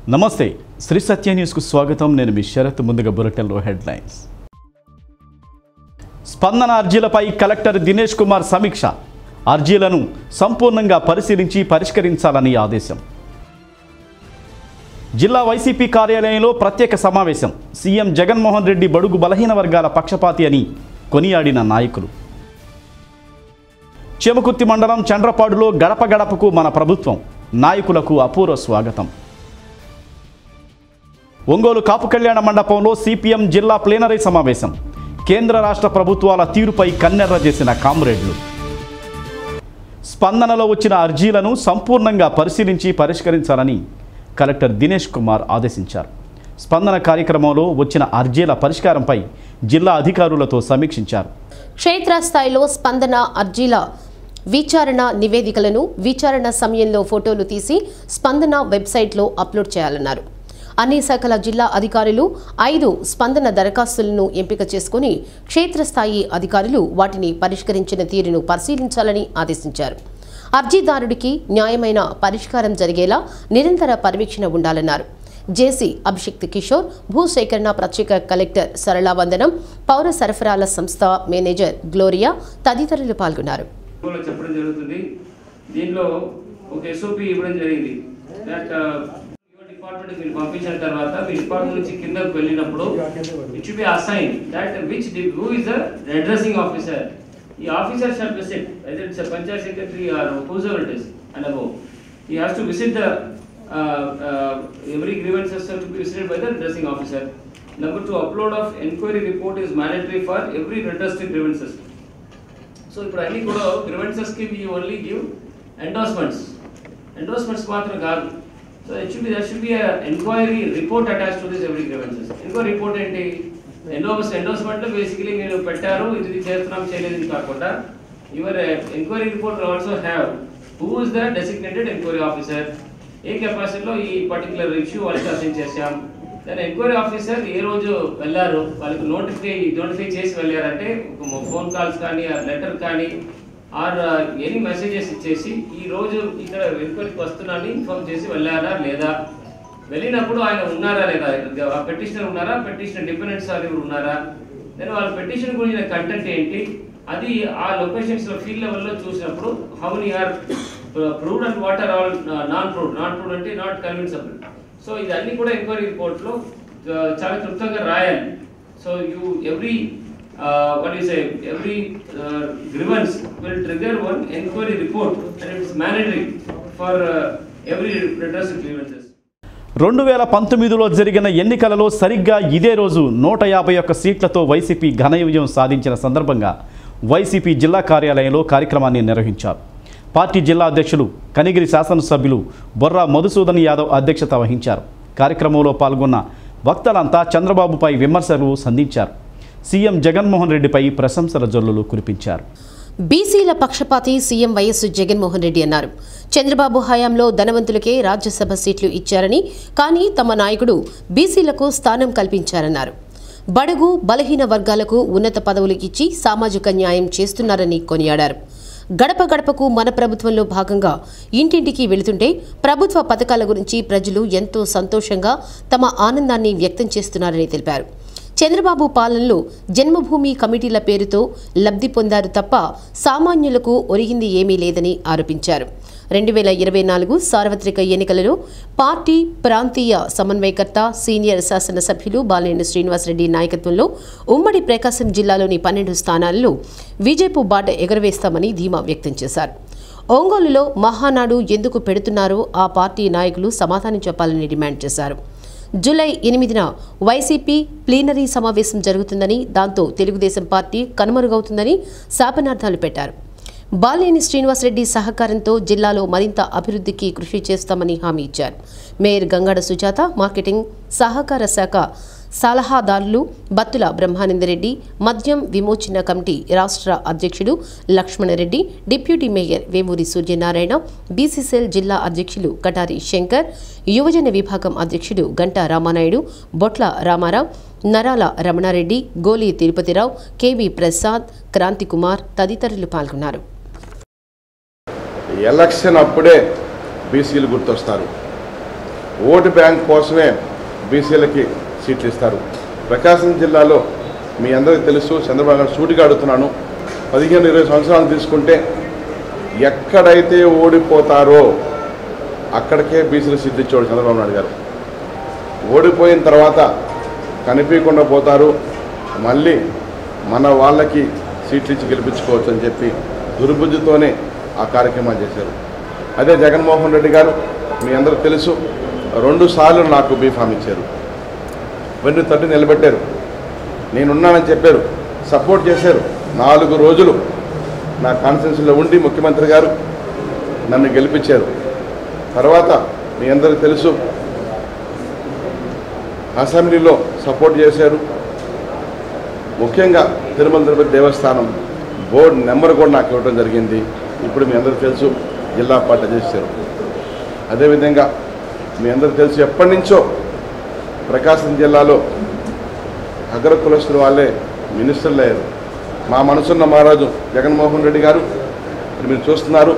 నమస్తే శ్రీ సత్య న్యూస్కు స్వాగతం నేను మీ శరత్ ముందుగా బులెటిన్లో హెడ్లైన్స్ స్పందన అర్జీలపై కలెక్టర్ దినేష్ కుమార్ సమీక్ష అర్జీలను సంపూర్ణంగా పరిశీలించి పరిష్కరించాలని ఆదేశం జిల్లా వైసీపీ కార్యాలయంలో ప్రత్యేక సమావేశం సీఎం జగన్మోహన్ రెడ్డి బడుగు బలహీన వర్గాల పక్షపాతి అని కొనియాడిన నాయకులు చెమకుర్తి మండలం చండ్రపాడులో గడప గడపకు మన ప్రభుత్వం నాయకులకు అపూర్వ స్వాగతం ఒంగోలు కాపు కళ్యాణ మండపంలో సిపిఎం జిల్లా ప్లేనరీ సమావేశం కేంద్ర రాష్ట్ర ప్రభుత్వాల తీరుపై కన్నెర్ర చేసిన కామ్రేడ్లు స్పందనలో వచ్చిన అర్జీలను సంపూర్ణంగా పరిశీలించి పరిష్కరించాలని కలెక్టర్ దినేష్ కుమార్ ఆదేశించారు స్పందన కార్యక్రమంలో వచ్చిన అర్జీల పరిష్కారంపై జిల్లా అధికారులతో సమీక్షించారు క్షేత్రస్థాయిలో స్పందన అర్జీల విచారణ నివేదికలను విచారణ సమయంలో ఫోటోలు తీసి స్పందన వెబ్సైట్లో అప్లోడ్ చేయాలన్నారు అన్ని శాఖల జిల్లా అధికారులు ఐదు స్పందన దరఖాస్తులను ఎంపిక చేసుకుని క్షేత్రస్థాయి అధికారులు వాటిని పరిష్కరించిన తీరును పరిశీలించాలని ఆదేశించారు అర్జీదారుడికి న్యాయమైన పరిష్కారం జరిగేలా నిరంతర పర్యవేక్షణ ఉండాలన్నారు జేసీ అభిషిక్త్ కిషోర్ భూసేకరణ ప్రత్యేక కలెక్టర్ సరళావందనం పౌర సరఫరాల సంస్థ మేనేజర్ గ్లోరియా తదితరులు పాల్గొన్నారు లో చెప్పడం జరుగుతుంది దీనిలో ఒక ఎస్ఓపి ఇవ్వడం జరిగింది దట్ యువర్ డిపార్ట్మెంట్ మీరు పంపించిన తర్వాత మీ డిపార్ట్మెంట్ నుంచి కిందకు వెళ్ళినప్పుడు it should be assign that which who is the addressing officer ఈ officer shall visit either its panchayat secretary or whose ever it is and above he has to visit the uh, uh, every grievances have to be visited by the addressing officer. Number two, upload of enquiry report is mandatory for every redressed grievances. So ఇప్పుడు అన్ని కూడా గ్రివెన్సెస్కి we only give ఎండోస్మెంట్స్ endowments మాత్రం కాదు so it should be that should be enquiry report attach to this every grievances enquiry report ఏంటి ఎండోస్ endowment basically మీరు పెట్టారు ఇది చేస్తున్నాం చేయలేదు కాకుండా your enquiry report also have who is the designated enquiry officer a కెపాసిటీలో ఈ పర్టికులర్ ఇష్యూ వాళ్ళకి అసైన్ చేశాం దాని ఎంక్వైరీ ఆఫీసర్ ఏ రోజు వెళ్ళారు వాళ్ళకి నోటిఫై నోటిఫై చేసి వెళ్ళారంటే ఫోన్ కాల్స్ కానీ ఆ లెటర్ కానీ ఆర్ ఎనీ మెసేజెస్ ఇచ్చేసి ఈ రోజు ఇక్కడ ఎంక్వైరీకి వస్తున్నానని ఇన్ఫార్మ్ చేసి వెళ్ళారా లేదా వెళ్ళినప్పుడు ఆయన ఉన్నారా లేదా ఆ పెటిషనర్ ఉన్నారా పెటిషనర్ డిపెండెంట్స్ అది ఉన్నారా దెన్ వాళ్ళ పెటిషన్ గురించిన కంటెంట్ ఏంటి అది ఆ లొకేషన్స్ లో ఫీల్డ్ లెవెల్లో చూసినప్పుడు how many are proved and what are all non proved non proved అంటే నాట్ కన్విన్సబుల్ సో ఇదన్నీ కూడా ఎంక్వైరీ రిపోర్ట్ లో ఆ, చాలా క్లుప్తంగా రాయాలి so you every what is every grievance will trigger one enquiry report and it's mandatory for every redress grievances రెండు వేల పంతొమ్మిదిలో జరిగిన ఎన్నికలలో సరిగ్గా ఇదే రోజు నూట యాభై ఒక్క సీట్లతో వైసీపీ ఘన విజయం సాధించిన సందర్భంగా వైసీపీ జిల్లా కార్యాలయంలో కార్యక్రమాన్ని నిర్వహించారు పార్టీ జిల్లా అధ్యక్షులు కనిగిరి శాసనసభ్యులు బొర్రా మధుసూదన్ యాదవ్ అధ్యక్షత వహించారు కార్యక్రమంలో పాల్గొన్న వక్తలంతా చంద్రబాబుపై విమర్శలు సంధించారు సీఎం జగన్మోహన్ రెడ్డిపై ప్రశంసల జల్లులు కురిపించారు బీసీల పక్షపాతి సీఎం వైఎస్ జగన్మోహన్ రెడ్డి అన్నారు చంద్రబాబు హయాంలో ధనవంతులకే రాజ్యసభ సీట్లు ఇచ్చారని కానీ తమ నాయకుడు బీసీలకు స్థానం కల్పించారన్నారు బడుగు బలహీన వర్గాలకు ఉన్నత పదవులు ఇచ్చి సామాజిక న్యాయం చేస్తున్నారని కొనియాడారు గడప గడపకు మన ప్రభుత్వంలో భాగంగా ఇంటింటికి వెళుతుంటే ప్రభుత్వ పథకాల గురించి ప్రజలు ఎంతో సంతోషంగా తమ ఆనందాన్ని వ్యక్తం చేస్తున్నారని తెలిపారు చంద్రబాబు పాలనలో జన్మభూమి కమిటీల పేరుతో లబ్ధి పొందారు తప్ప సామాన్యులకు ఒరిగింది ఏమీ లేదని ఆరోపించారు రెండు వేల ఇరవై నాలుగు సార్వత్రిక ఎన్నికలలో పార్టీ ప్రాంతీయ సమన్వయకర్త సీనియర్ శాసనసభ్యులు బాలినేని శ్రీనివాసరెడ్డి నాయకత్వంలో ఉమ్మడి ప్రకాశం జిల్లాలోని పన్నెండు స్థానాల్లో విజయపు బాట ఎగరవేస్తామని ధీమా వ్యక్తం చేశారు ఒంగోలులో మహానాడు ఎందుకు పెడుతున్నారో ఆ పార్టీ నాయకులు సమాధానం చెప్పాలని డిమాండ్ చేశారు జూలై ఎనిమిదిన వైసీపీ ప్లీనరీ సమావేశం జరుగుతుందని దాంతో తెలుగుదేశం పార్టీ కనుమరుగవుతుందని శాపనార్థాలు పెట్టారు బాలేని శ్రీనివాసరెడ్డి సహకారంతో జిల్లాలో మరింత అభివృద్ధికి కృషి చేస్తామని హామీ ఇచ్చారు మేయర్ గంగాడ సుజాత మార్కెటింగ్ సహకార శాఖ సలహాదారులు బత్తుల బ్రహ్మానందరెడ్డి మద్యం విమోచన కమిటీ రాష్ట్ర అధ్యక్షుడు Lakshmanareddy deputy mayor Vemuri Suryanarayana BCCL జిల్లా అధ్యక్షులు కటారి శంకర్ యువజన విభాగం అధ్యక్షుడు గంటా రామానాయుడు బొట్ల రామారావు నరాల రమణారెడ్డి గోలి తిరుపతిరావు కెవి ప్రసాద్ క్రాంతికుమార్ తదితరులు పాల్గొన్నారు ఎలక్షన్ అప్పుడే బీసీలు గుర్తొస్తారు ఓటు బ్యాంక్ కోసమే బీసీలకి సీట్లు ఇస్తారు ప్రకాశం జిల్లాలో మీ అందరికీ తెలుసు చంద్రబాబు గారు సూటిగా అడుగుతున్నాను పదిహేను ఇరవై సంవత్సరాలు తీసుకుంటే ఎక్కడైతే ఓడిపోతారో అక్కడికే బీసీలు సీట్లు ఇచ్చేవాడు చంద్రబాబు నాయుడు గారు ఓడిపోయిన తర్వాత కనిపించకుండా పోతారు మళ్ళీ మన వాళ్ళకి సీట్లు ఇచ్చి గెలిపించుకోవచ్చు అని చెప్పి దుర్బుద్ధితోనే ఆ కార్యక్రమాలు చేశారు అదే జగన్మోహన్ రెడ్డి గారు మీ అందరూ తెలుసు రెండు సార్లు నాకు బీఫామ్ ఇచ్చారు వెన్ను తట్టి నిలబెట్టారు నేనున్నానని చెప్పారు సపోర్ట్ చేశారు నాలుగు రోజులు నా కాన్ఫరెన్స్లో ఉండి ముఖ్యమంత్రి గారు నన్ను గెలిపించారు తర్వాత మీ అందరికీ తెలుసు అసెంబ్లీలో సపోర్ట్ చేశారు ముఖ్యంగా తిరుమల తిరుపతి దేవస్థానం బోర్డు నెంబర్ కూడా నాకు ఇవ్వడం జరిగింది ఇప్పుడు మీ అందరికీ తెలుసు జిల్లా పార్టీ చేశారు అదేవిధంగా మీ అందరికీ తెలుసు ఎప్పటి నుంచో ప్రకాశం జిల్లాలో అగ్ర కులస్తుల వాళ్ళే మినిస్టర్లు అయ్యారు మా మనసున్న మహారాజు జగన్మోహన్ రెడ్డి గారు ఇప్పుడు మీరు చూస్తున్నారు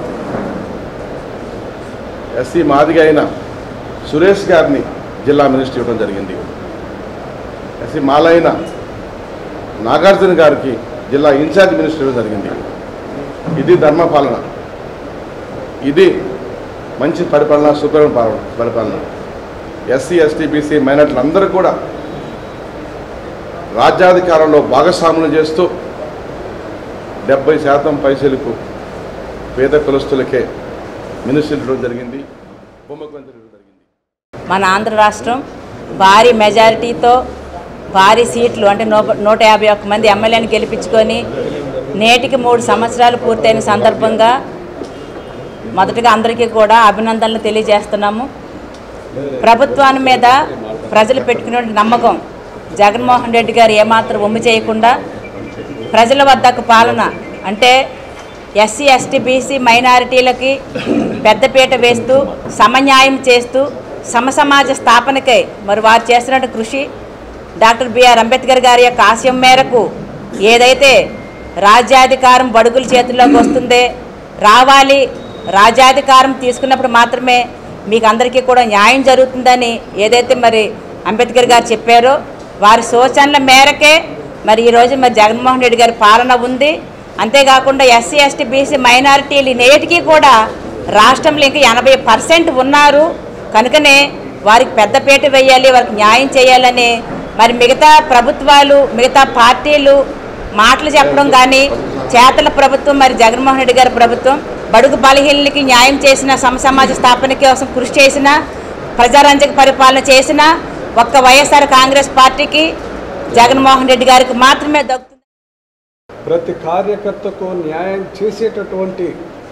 ఎస్సీ మాదిగ అయిన సురేష్ గారిని జిల్లా మినిస్టర్ ఇవ్వడం జరిగింది ఎస్సీ మాలైన నాగార్జున గారికి జిల్లా ఇన్ఛార్జ్ మినిస్టర్ ఇవ్వడం జరిగింది ఇది ధర్మపాలన ఇది మంచి పరిపాలన సుపరిపాలన పాలన పరిపాలన ఎస్సీ ఎస్టీ బీసీ మైనార్టీలు అందరూ కూడా రాజ్యాధికారంలో భాగస్వాములు చేస్తూ డెబ్బై శాతం పైసలకు పేద కులస్తులకే మినిస్టర్ ఇవ్వడం జరిగింది ఉపముఖ్యమంత్రి ఇవ్వడం జరిగింది మన ఆంధ్ర రాష్ట్రం భారీ మెజారిటీతో భారీ సీట్లు అంటే నూ నూట యాభై ఒక్క మంది ఎమ్మెల్యేని గెలిపించుకొని నేటికి మూడు సంవత్సరాలు పూర్తయిన సందర్భంగా మొదటగా అందరికీ కూడా అభినందనలు తెలియజేస్తున్నాము ప్రభుత్వాన్ని మీద ప్రజలు పెట్టుకునే నమ్మకం జగన్మోహన్ రెడ్డి గారు ఏమాత్రం ఉమ్మి చేయకుండా ప్రజల వద్దకు పాలన అంటే ఎస్సీ ఎస్టీ బీసీ మైనారిటీలకి పెద్దపీట వేస్తూ సమన్యాయం చేస్తూ సమసమాజ స్థాపనకై మరి వారు చేస్తున్న కృషి డాక్టర్ బిఆర్ అంబేద్కర్ గారి యొక్క ఆశయం మేరకు ఏదైతే రాజ్యాధికారం బడుగుల చేతుల్లోకి వస్తుందే రావాలి రాజ్యాధికారం తీసుకున్నప్పుడు మాత్రమే మీకు అందరికీ కూడా న్యాయం జరుగుతుందని ఏదైతే మరి అంబేద్కర్ గారు చెప్పారో వారి సూచనల మేరకే మరి ఈరోజు మరి జగన్మోహన్ రెడ్డి గారి పాలన ఉంది అంతేకాకుండా ఎస్సీ ఎస్టీ బీసీ మైనారిటీలు నేటికి కూడా రాష్ట్రంలో ఇంకా ఎనభై పర్సెంట్ ఉన్నారు కనుకనే వారికి పెద్దపీట వేయాలి వారికి న్యాయం చేయాలని మరి మిగతా ప్రభుత్వాలు మిగతా పార్టీలు మాటలు చెప్పడం కానీ చేతల ప్రభుత్వం మరి జగన్మోహన్ రెడ్డి గారి ప్రభుత్వం బడుగు బలహీనలకి న్యాయం చేసిన సమసమాజ స్థాపన కోసం కృషి చేసిన ప్రజారంజక పరిపాలన చేసిన ఒక్క వైఎస్ఆర్ కాంగ్రెస్ పార్టీకి జగన్మోహన్ రెడ్డి గారికి మాత్రమే దక్కుతుంది ప్రతి కార్యకర్తకు న్యాయం చేసేటటువంటి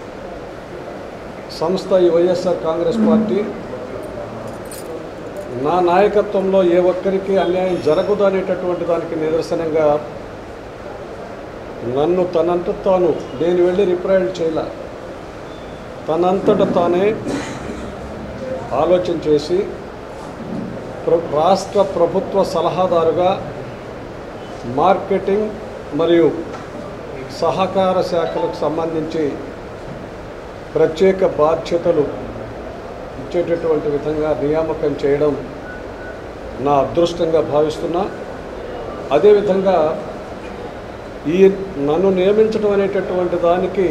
సంస్థ ఈ వైఎస్ఆర్ కాంగ్రెస్ పార్టీ నా నాయకత్వంలో ఏ ఒక్కరికి అన్యాయం జరగదు అనేటటువంటి దానికి నిదర్శనంగా నన్ను తనంత తాను నేను వెళ్ళి రిప్రజెంట్ చేయలే తనంతట తానే ఆలోచన చేసి ప్ర రాష్ట్ర ప్రభుత్వ సలహాదారుగా మార్కెటింగ్ మరియు సహకార శాఖలకు సంబంధించి ప్రత్యేక బాధ్యతలు ఇచ్చేటటువంటి విధంగా నియామకం చేయడం నా అదృష్టంగా భావిస్తున్నా అదేవిధంగా ఈ నన్ను నియమించడం అనేటటువంటి దానికి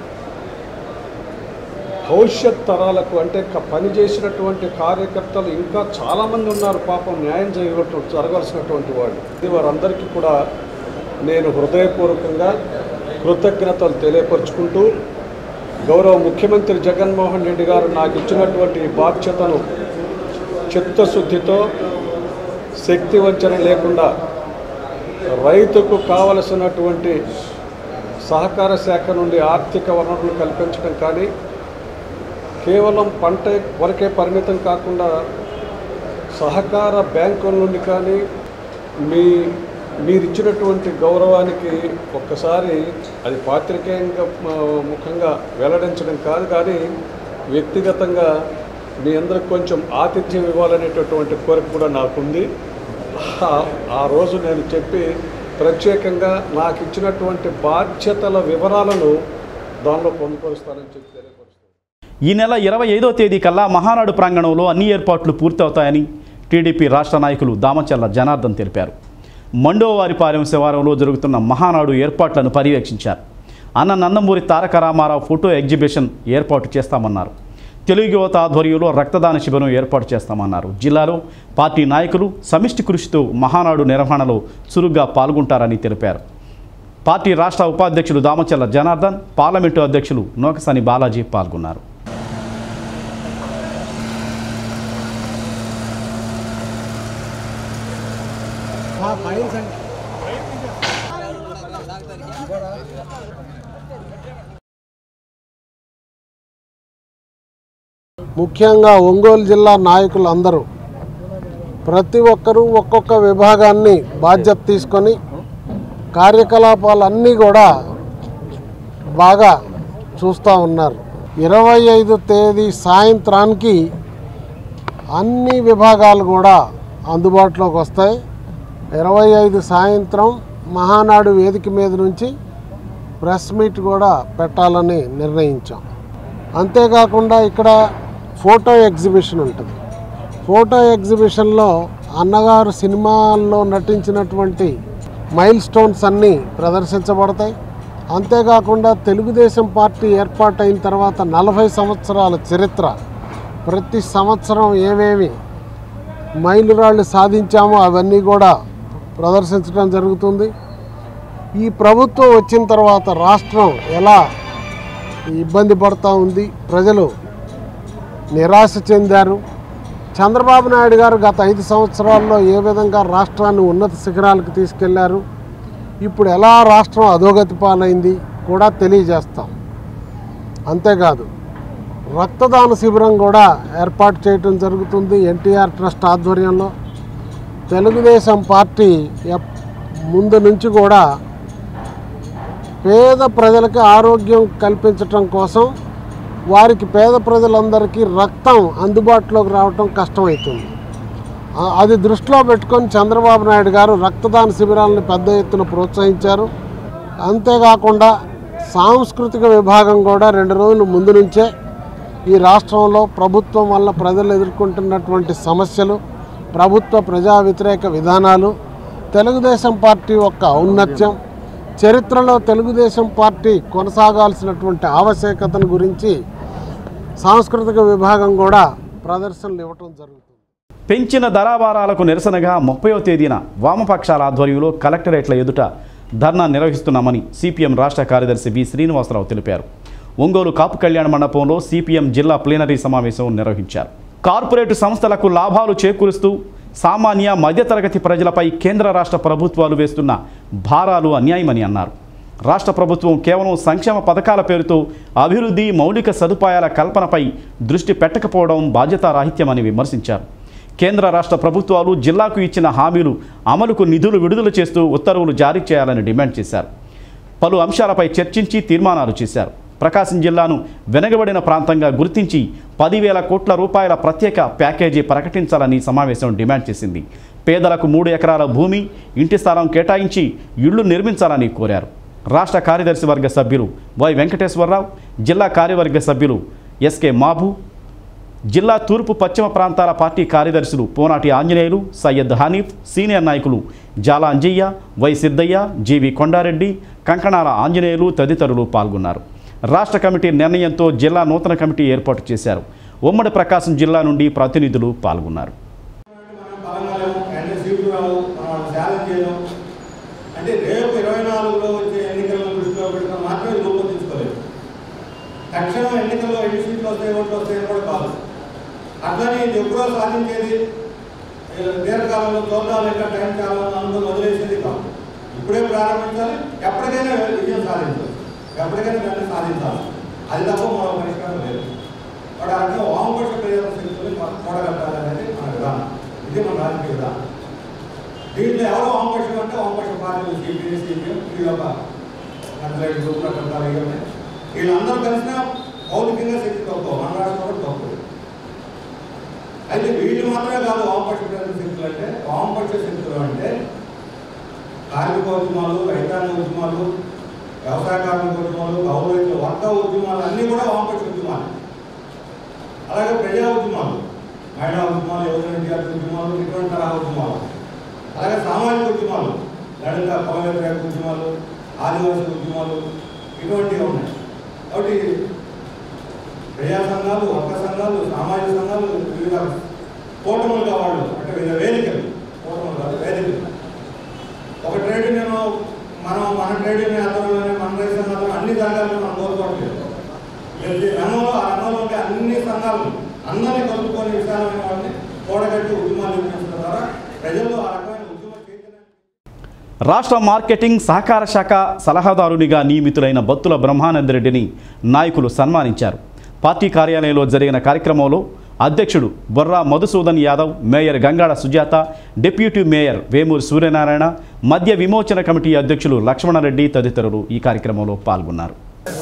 భవిష్యత్ తరాలకు అంటే క- పనిచేసినటువంటి కార్యకర్తలు ఇంకా చాలామంది ఉన్నారు పాపం న్యాయం చేయగట్టు జరగాల్సినటువంటి వాళ్ళు ఇది వారందరికీ కూడా నేను హృదయపూర్వకంగా కృతజ్ఞతలు తెలియపరుచుకుంటూ గౌరవ ముఖ్యమంత్రి జగన్మోహన్ రెడ్డి గారు నాకు ఇచ్చినటువంటి ఈ బాధ్యతను చిత్తశుద్ధితో శక్తి వంచన లేకుండా రైతుకు కావలసినటువంటి సహకార శాఖ నుండి ఆర్థిక వనరులు కల్పించడం కానీ కేవలం పంట వరకే పరిమితం కాకుండా సహకార బ్యాంకుల నుండి కానీ మీ మీరు ఇచ్చినటువంటి గౌరవానికి ఒక్కసారి అది పాత్రికేయంగా మ- ముఖంగా వెల్లడించడం కాదు కానీ వ్యక్తిగతంగా మీ అందరికి కొంచెం ఆతిథ్యం ఇవ్వాలనేటటువంటి కోరిక కూడా నాకుంది ఆ- ఆ రోజు నేను చెప్పి ప్రత్యేకంగా నాకు ఇచ్చినటువంటి బాధ్యతల వివరాలను దానిలో పొందుపరుస్తానని చెప్పి తెలియపరుస్తాను ఈ నెల ఇరవై ఐదో తేదీ కల్లా మహానాడు ప్రాంగణంలో అన్ని ఏర్పాట్లు పూర్తవుతాయని టీడీపీ రాష్ట్ర నాయకులు దామచల్ల జనార్దన్ తెలిపారు మండోవారిపాలెం శివారంలో జరుగుతున్న మహానాడు ఏర్పాట్లను పర్యవేక్షించారు అన్న నందమూరి తారక రామారావు ఫోటో ఎగ్జిబిషన్ ఏర్పాటు చేస్తామన్నారు తెలుగు యువత ఆధ్వర్యంలో రక్తదాన శిబిరం ఏర్పాటు చేస్తామన్నారు జిల్లాలో పార్టీ నాయకులు సమిష్టి కృషితో మహానాడు నిర్వహణలో చురుగ్గా పాల్గొంటారని తెలిపారు పార్టీ రాష్ట్ర ఉపాధ్యక్షులు దామచల్ల జనార్దన్ పార్లమెంటు అధ్యక్షులు నోకసాని బాలాజీ పాల్గొన్నారు ముఖ్యంగా ఒంగోలు జిల్లా నాయకులు అందరూ ప్రతి ఒక్కరూ ఒక్కొక్క విభాగాన్ని బాధ్యత తీసుకొని కార్యకలాపాలన్నీ కూడా బాగా చూస్తూ ఉన్నారు ఇరవై ఐదు తేదీ సాయంత్రానికి అన్ని విభాగాలు కూడా అందుబాటులోకి వస్తాయి ఇరవై ఐదు సాయంత్రం మహానాడు వేదిక మీద నుంచి ప్రెస్ మీట్ కూడా పెట్టాలని నిర్ణయించాం అంతేకాకుండా ఇక్కడ ఫోటో ఎగ్జిబిషన్ ఉంటుంది ఫోటో ఎగ్జిబిషన్లో అన్నగారు సినిమాల్లో నటించినటువంటి మైల్ స్టోన్స్ అన్నీ ప్రదర్శించబడతాయి అంతేకాకుండా తెలుగుదేశం పార్టీ ఏర్పాటైన తర్వాత నలభై సంవత్సరాల చరిత్ర ప్రతి సంవత్సరం ఏమేమి మైలురాళ్ళు సాధించామో అవన్నీ కూడా ప్రదర్శించడం జరుగుతుంది ఈ ప్రభుత్వం వచ్చిన తర్వాత రాష్ట్రం ఎలా ఇబ్బంది పడుతూ ఉంది ప్రజలు నిరాశ చెందారు చంద్రబాబు నాయుడు గారు గత ఐదు సంవత్సరాల్లో ఏ విధంగా రాష్ట్రాన్ని ఉన్నత శిఖరాలకు తీసుకెళ్లారు ఇప్పుడు ఎలా రాష్ట్రం అధోగతి పాలైంది కూడా తెలియజేస్తాం అంతేకాదు రక్తదాన శిబిరం కూడా ఏర్పాటు చేయడం జరుగుతుంది ఎన్టీఆర్ ట్రస్ట్ ఆధ్వర్యంలో తెలుగుదేశం పార్టీ ఎప్- ముందు నుంచి కూడా పేద ప్రజలకి ఆరోగ్యం కల్పించటం కోసం వారికి పేద ప్రజలందరికీ రక్తం అందుబాటులోకి రావటం కష్టమవుతుంది ఆ- అది దృష్టిలో పెట్టుకొని చంద్రబాబు నాయుడు గారు రక్తదాన శిబిరాలను పెద్ద ఎత్తున ప్రోత్సహించారు అంతేకాకుండా సాంస్కృతిక విభాగం కూడా రెండు రోజుల ముందు నుంచే ఈ రాష్ట్రంలో ప్రభుత్వం వల్ల ప్రజలు ఎదుర్కొంటున్నటువంటి సమస్యలు ప్రభుత్వ ప్రజా వ్యతిరేక విధానాలు తెలుగుదేశం పార్టీ యొక్క ఔన్నత్యం చరిత్రలో తెలుగుదేశం పార్టీ కొనసాగాల్సినటువంటి ఆవశ్యకతను గురించి సాంస్కృతిక విభాగం కూడా ప్రదర్శనలు ఇవ్వటం జరుగుతుంది పెంచిన ధరాభారాలకు నిరసనగా ముప్పయో తేదీన వామపక్షాల ఆధ్వర్యంలో కలెక్టరేట్ల ఎదుట ధర్నా నిర్వహిస్తున్నామని సిపిఎం రాష్ట్ర కార్యదర్శి బి శ్రీనివాసరావు తెలిపారు ఒంగోలు కాపు కళ్యాణ మండపంలో సిపిఎం జిల్లా ప్లీనరీ సమావేశం నిర్వహించారు కార్పొరేట్ సంస్థలకు లాభాలు చేకూరుస్తూ సామాన్య మధ్యతరగతి ప్రజలపై కేంద్ర రాష్ట్ర ప్రభుత్వాలు వేస్తున్న భారాలు అన్యాయమని అన్నారు రాష్ట్ర ప్రభుత్వం కేవలం సంక్షేమ పథకాల పేరుతో అభివృద్ధి మౌలిక సదుపాయాల కల్పనపై దృష్టి పెట్టకపోవడం బాధ్యతారాహిత్యమని విమర్శించారు కేంద్ర రాష్ట్ర ప్రభుత్వాలు జిల్లాకు ఇచ్చిన హామీలు అమలుకు నిధులు విడుదల చేస్తూ ఉత్తర్వులు జారీ చేయాలని డిమాండ్ చేశారు పలు అంశాలపై చర్చించి తీర్మానాలు చేశారు ప్రకాశం జిల్లాను వెనకబడిన ప్రాంతంగా గుర్తించి పదివేల కోట్ల రూపాయల ప్రత్యేక ప్యాకేజీ ప్రకటించాలని సమావేశం డిమాండ్ చేసింది పేదలకు మూడు ఎకరాల భూమి ఇంటి స్థలం కేటాయించి ఇళ్లు నిర్మించాలని కోరారు రాష్ట్ర కార్యదర్శి వర్గ సభ్యులు వై వెంకటేశ్వరరావు జిల్లా కార్యవర్గ సభ్యులు ఎస్కే మాబు జిల్లా తూర్పు పశ్చిమ ప్రాంతాల పార్టీ కార్యదర్శులు పోనాటి ఆంజనేయులు సయ్యద్ హనీఫ్ సీనియర్ నాయకులు జాల అంజయ్య వై సిద్దయ్య జీవి కొండారెడ్డి కంకణాల ఆంజనేయులు తదితరులు పాల్గొన్నారు రాష్ట్ర కమిటీ నిర్ణయంతో జిల్లా నూతన కమిటీ ఏర్పాటు చేశారు ఉమ్మడి ప్రకాశం జిల్లా నుండి ప్రతినిధులు పాల్గొన్నారు బలంగాలేము అంటే సీట్లు రావు మనం ఛాలెంజ్ చేయలేం అంటే రేపు ఇరవై నాలుగులో వచ్చే ఎన్నికలను దృష్టిలో పెట్టుకుని మాత్రమే ఇది రూపొందించుకోలేదు తక్షణం ఎన్నికల్లో ఎన్ని సీట్లు వస్తాయి ఓట్లు వస్తాయని కూడా కాదు అట్లనే ఇది ఎప్పుడో సాధించేది ఏ, దీర్ఘకాలంలో చూద్దాం ఇంకా టైం కాలం అనుకుని వదిలేసేది కాదు ఇప్పుడే ప్రారంభించాలి ఎప్పటికైనా విజయం సాధించాలి ఎప్పటికైనా దాన్ని సాధించాలి అది తప్ప మరో పరిష్కారం లేదు వాడు అంటే వామపక్ష ప్రజల శక్తులు కూడగట్టాలనేది మన విధానం ఇది మన రాజకీయ విధానం దీంట్లో ఎవరో వామపక్షం అంటే వామపక్ష పార్టీలు సిపిఐ సిపిఎం వీళ్ళ ఒక నక్సలైట్ గ్రూప్ రకరకాల ఇవన్నీ వీళ్ళందరూ కలిసిన భౌతికంగా శక్తి తక్కువ మన రాష్ట్రంలో కూడా తక్కువ అయితే వీళ్ళు మాత్రమే కాదు వామపక్ష ప్రజల శక్తులు అంటే వామపక్ష శక్తులు అంటే కార్మిక ఉద్యమాలు రైతాంగ ఉద్యమాలు వ్యవసాయ కార్మిక ఉద్యమాలు కౌలు రైతుల వర్గ ఉద్యమాలు అన్నీ కూడా వామపక్ష ఉద్యమాలు అలాగే ప్రజా ఉద్యమాలు మహిళా ఉద్యమాలు యువజన విద్యార్థి ఉద్యమాలు ఇటువంటి తరహా ఉద్యమాలు అలాగే సామాజిక ఉద్యమాలు లలిత పొల వ్యతిరేక ఉద్యమాలు ఆదివాసీ ఉద్యమాలు ఇటువంటివి ఉన్నాయి కాబట్టి ప్రజా సంఘాలు వర్గ సంఘాలు సామాజిక సంఘాలు వివిధ కూటములుగా వాళ్ళు అంటే వివిధ వేదికలు కూటములు కాదు వేదికలు ఒక ట్రేడ్ నేను మనం మన ట్రేడ్ ఆధ్వర్యంలోనే మన రైతు సంఘాలు అన్ని సంఘాలను మనం కోరుకోవట్లేదు ప్రతి రంగంలో ఆ రంగంలో ఉండే అన్ని సంఘాలు అందరినీ కలుపుకొని విశాలమైన వాళ్ళని కూడగట్టి ఉద్యమాలు నిర్వహించడం ద్వారా ప్రజల్లో ఆ రకమైన ఉద్యమ చైతన్యాన్ని రాష్ట్ర మార్కెటింగ్ సహకార శాఖ సలహాదారునిగా నియమితులైన బత్తుల బ్రహ్మానందరెడ్డిని నాయకులు సన్మానించారు పార్టీ కార్యాలయంలో జరిగిన కార్యక్రమంలో అధ్యక్షుడు Borra Madhusudan Yadav mayor Gangada Sujatha deputy mayor Vemuri Suryanarayana మద్య విమోచన కమిటీ అధ్యక్షులు లక్ష్మణరెడ్డి తదితరులు ఈ కార్యక్రమంలో పాల్గొన్నారు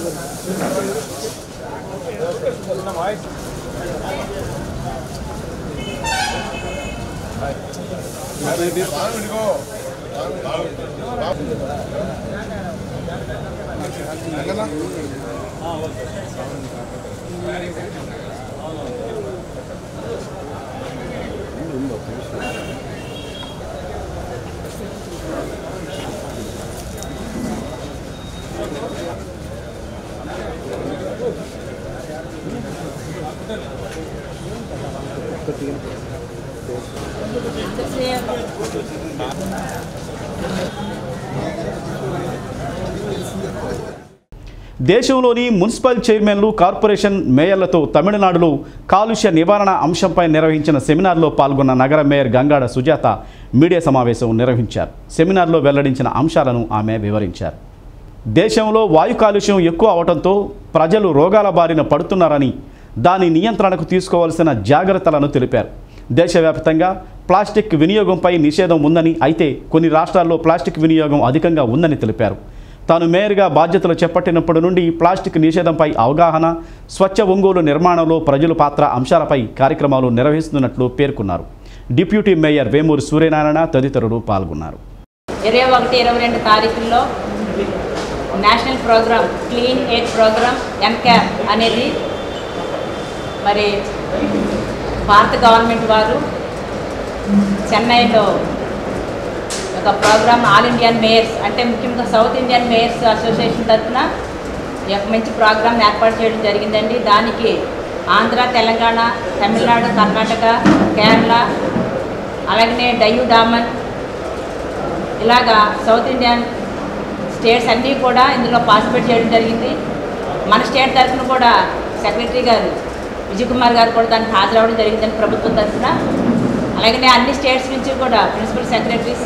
దేశంలోని మున్సిపల్ చైర్మన్లు కార్పొరేషన్ మేయర్లతో తమిళనాడులో కాలుష్య నివారణ అంశంపై నిర్వహించిన సెమినార్లో పాల్గొన్న నగర మేయర్ గంగాడ సుజాత మీడియా సమావేశం నిర్వహించారు సెమినార్లో వెల్లడించిన అంశాలను ఆమె వివరించారు దేశంలో వాయు కాలుష్యం ఎక్కువ అవడంతో ప్రజలు రోగాల బారిన పడుతున్నారని దాని నియంత్రణకు తీసుకోవాల్సిన జాగ్రత్తలను తెలిపారు దేశవ్యాప్తంగా ప్లాస్టిక్ వినియోగంపై నిషేధం ఉందని అయితే కొన్ని రాష్ట్రాల్లో ప్లాస్టిక్ వినియోగం అధికంగా ఉందని తెలిపారు తాను మేయర్గా బాధ్యతలు చేపట్టినప్పటి నుండి ప్లాస్టిక్ నిషేధంపై అవగాహన స్వచ్ఛ ఒంగోలు నిర్మాణంలో ప్రజల పాత్ర అంశాలపై కార్యక్రమాలు నిర్వహిస్తున్నట్లు పేర్కొన్నారు డిప్యూటీ మేయర్ వేమూరి సూర్యనారాయణ తదితరులు పాల్గొన్నారు ఇరవై ఒకటి ఇరవై రెండు తారీఖుల్లో national programme clean air programme NCAP అనేది మరి భారత గవర్నమెంట్ వారు చెన్నైలో ఒక ప్రోగ్రామ్ ఆల్ ఇండియన్ మేయర్స్ అంటే ముఖ్యంగా సౌత్ ఇండియన్ మేయర్స్ అసోసియేషన్ తరఫున ఈ యొక్క మంచి ప్రోగ్రామ్ ఏర్పాటు చేయడం జరిగిందండి దానికి ఆంధ్ర తెలంగాణ తమిళనాడు కర్ణాటక కేరళ అలాగనే డయ్యూ డామన్ ఇలాగా సౌత్ ఇండియన్ స్టేట్స్ అన్నీ కూడా ఇందులో పార్టిసిపేట్ చేయడం జరిగింది మన స్టేట్ తరఫున కూడా సెక్రటరీ గారు విజయ్ కుమార్ గారు కూడా దానికి హాజరవడం జరిగిందని ప్రభుత్వం తరఫున అలాగనే అన్ని స్టేట్స్ నుంచి కూడా ప్రిన్సిపల్ సెక్రటరీస్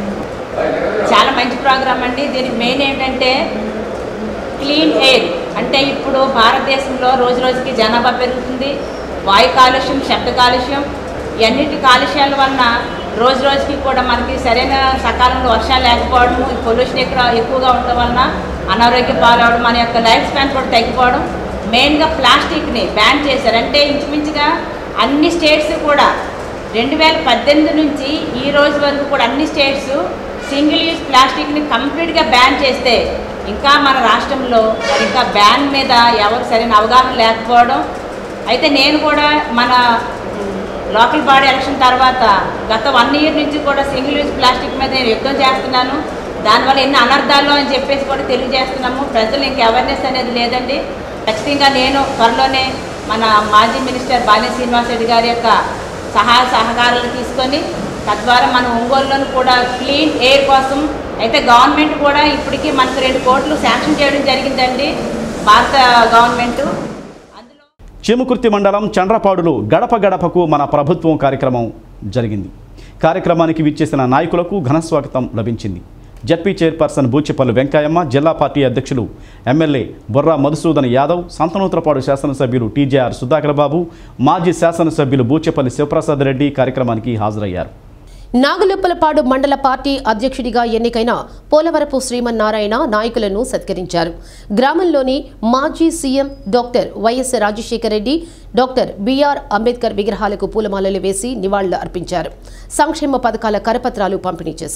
చాలా మంచి ప్రోగ్రామ్ అండి దీనికి మెయిన్ ఏంటంటే క్లీన్ ఎయిర్ అంటే ఇప్పుడు భారతదేశంలో రోజు రోజుకి జనాభా పెరుగుతుంది వాయు కాలుష్యం శబ్ద కాలుష్యం ఇవన్నిటి కాలుష్యాల వలన రోజు రోజుకి కూడా మనకి సరైన సకాలంలో వర్షాలు లేకపోవడం ఈ పొల్యూషన్ ఎక్కువ ఎక్కువగా ఉండడం వలన అనారోగ్య పాలవడం మన యొక్క లైఫ్ స్పాన్ కూడా తగ్గిపోవడం మెయిన్గా ప్లాస్టిక్ని బ్యాన్ చేశారు అంటే ఇంచుమించుగా అన్ని స్టేట్స్ కూడా రెండు వేల పద్దెనిమిది నుంచి ఈ రోజు వరకు కూడా అన్ని స్టేట్స్ సింగిల్ యూజ్ ప్లాస్టిక్ని కంప్లీట్గా బ్యాన్ చేస్తే ఇంకా మన రాష్ట్రంలో మరి ఇంకా బ్యాన్ మీద ఎవరు సరైన అవగాహన లేకపోవడం అయితే నేను కూడా మన లోకల్ బాడీ ఎలక్షన్ తర్వాత గత వన్ ఇయర్ నుంచి కూడా సింగిల్ యూజ్ ప్లాస్టిక్ మీద నేను యుద్ధం చేస్తున్నాను దానివల్ల ఎన్ని అనర్థాలు అని చెప్పేసి కూడా తెలియజేస్తున్నాము ప్రజలు ఇంక అవేర్నెస్ అనేది లేదండి ఖచ్చితంగా నేను త్వరలోనే మన మాజీ మినిస్టర్ బాలి శ్రీనివాస్ రెడ్డి గారి యొక్క సహాయ సహకారాలు తీసుకొని తద్వారా మన ఒంగోలులోను కూడా క్లీన్ ఎయిర్ కోసం అయితే గవర్నమెంట్ కూడా ఇప్పటికీ మనకు రెండు కోట్లు శాంక్షన్ చేయడం జరిగిందండి భారత గవర్నమెంట్ అందులో చీముకుర్తి మండలం చండ్రపాడులో గడప గడపకు మన ప్రభుత్వం కార్యక్రమం జరిగింది కార్యక్రమానికి విచ్చేసిన నాయకులకు ఘనస్వాగతం లభించింది జడ్పీ చైర్పర్సన్ బూచిపల్లి వెంకయ్యమ్మ జిల్లా పార్టీ అధ్యక్షులు ఎమ్మెల్యే బొర్రా మధుసూదన్ యాదవ్ సంతనూత్రపాడు శాసనసభ్యులు టీజేఆర్ సుధాకర్ బాబు మాజీ శాసనసభ్యులు బూచిపల్లి శివప్రసాద్ రెడ్డి కార్యక్రమానికి హాజరయ్యారు నాగులొప్పలపాడు మండల పార్టీ అధ్యక్షుడిగా ఎన్నికైన పోలవరపు శ్రీమన్నారాయణ నాయకులను సత్కరించారు గ్రామంలోని మాజీ CM doctor YS Rajasekhara Reddy doctor BR Ambedkar విగ్రహాలకు పూలమాలలు వేసి నివాళులు అర్పించారు సంక్షేమ పథకాల కరపత్రాలు పంపిణీ చేశారు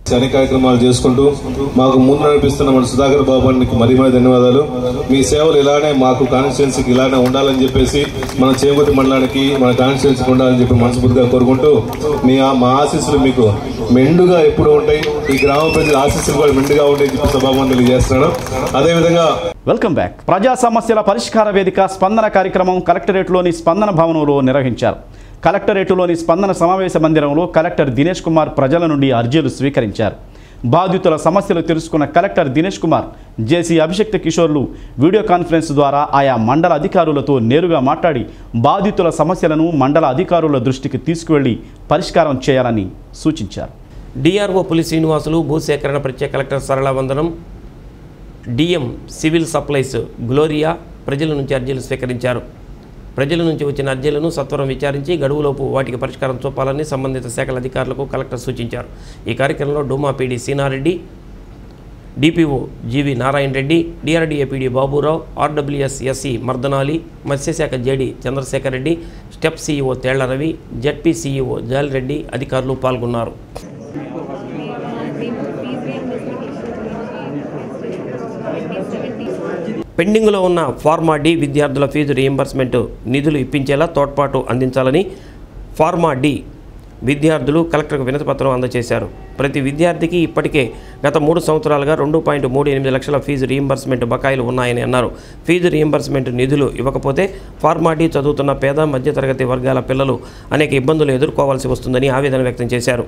అన్ని కార్యక్రమాలు చేసుకుంటూ మాకు ముందు నడిపిస్తున్న మన సుధాకర్ బాబు గారికి మరీ మరీ ధన్యవాదాలు మీ సేవలు ఇలానే మాకు కాన్స్టిట్యున్సీకి ఇలానే ఉండాలని చెప్పేసి మన చేమూతి మండలానికి మన కాన్స్టిట్యున్సీకి ఉండాలని చెప్పి మనస్ఫూర్తిగా కోరుకుంటూ మీ ఆ- మా ఆశీస్సులు మీకు మెండుగా ఎప్పుడు ఉంటాయి ఈ గ్రామ ప్రజల ఆశీస్సులు కూడా మెండుగా ఉంటాయి చెప్పి సభాభవన్ తెలియజేస్తున్నాను అదేవిధంగా వెల్కమ్ బ్యాక్ ప్రజా సమస్యల పరిష్కార వేదిక స్పందన కార్యక్రమం కలెక్టరేట్లోని స్పందన భవనంలో నిర్వహించారు కలెక్టరేటులోని స్పందన సమావేశ మందిరంలో కలెక్టర్ దినేష్ కుమార్ ప్రజల నుండి అర్జీలు స్వీకరించారు బాధితుల సమస్యలు తెలుసుకున్న కలెక్టర్ దినేష్ కుమార్ జేసీ అభిషక్త కిషోర్లు వీడియో కాన్ఫరెన్స్ ద్వారా ఆయా మండల అధికారులతో నేరుగా మాట్లాడి బాధితుల సమస్యలను మండల అధికారుల దృష్టికి తీసుకువెళ్లి పరిష్కారం చేయాలని సూచించారు డిఆర్ఓ పులి శ్రీనివాసులు భూసేకరణ ప్రత్యేక కలెక్టర్ సరళ వందనం డిఎం సివిల్ సప్లైస్ గ్లోరియా ప్రజల నుంచి అర్జీలు స్వీకరించారు ప్రజల నుంచి వచ్చిన అర్జీలను సత్వరం విచారించి గడువులోపు వాటికి పరిష్కారం చూపాలని సంబంధిత శాఖల అధికారులకు కలెక్టర్ సూచించారు ఈ కార్యక్రమంలో డూమా PD Seenareddy DPO GV Narayana Reddy DRDA PD Baburao RWS SE మర్దనాలి మత్స్యశాఖ JD Chandrasekhar Reddy step CEO Thella Ravi ZP CEO Jalireddy అధికారులు పాల్గొన్నారు పెండింగ్లో ఉన్న ఫార్మా డి విద్యార్థుల ఫీజు రీయింబర్స్మెంట్ నిధులు ఇప్పించేలా తోడ్పాటు అందించాలని ఫార్మా డి విద్యార్థులు కలెక్టర్కు వినతిపత్రం అందజేశారు ప్రతి విద్యార్థికి ఇప్పటికే గత మూడు సంవత్సరాలుగా రెండు పాయింట్ మూడు ఎనిమిది లక్షల ఫీజు రీయింబర్స్మెంట్ బకాయిలు ఉన్నాయని అన్నారు ఫీజు రీయింబర్స్మెంట్ నిధులు ఇవ్వకపోతే ఫార్మా డి చదువుతున్న పేద మధ్యతరగతి వర్గాల పిల్లలు అనేక ఇబ్బందులు ఎదుర్కోవాల్సి వస్తుందని ఆవేదన వ్యక్తం చేశారు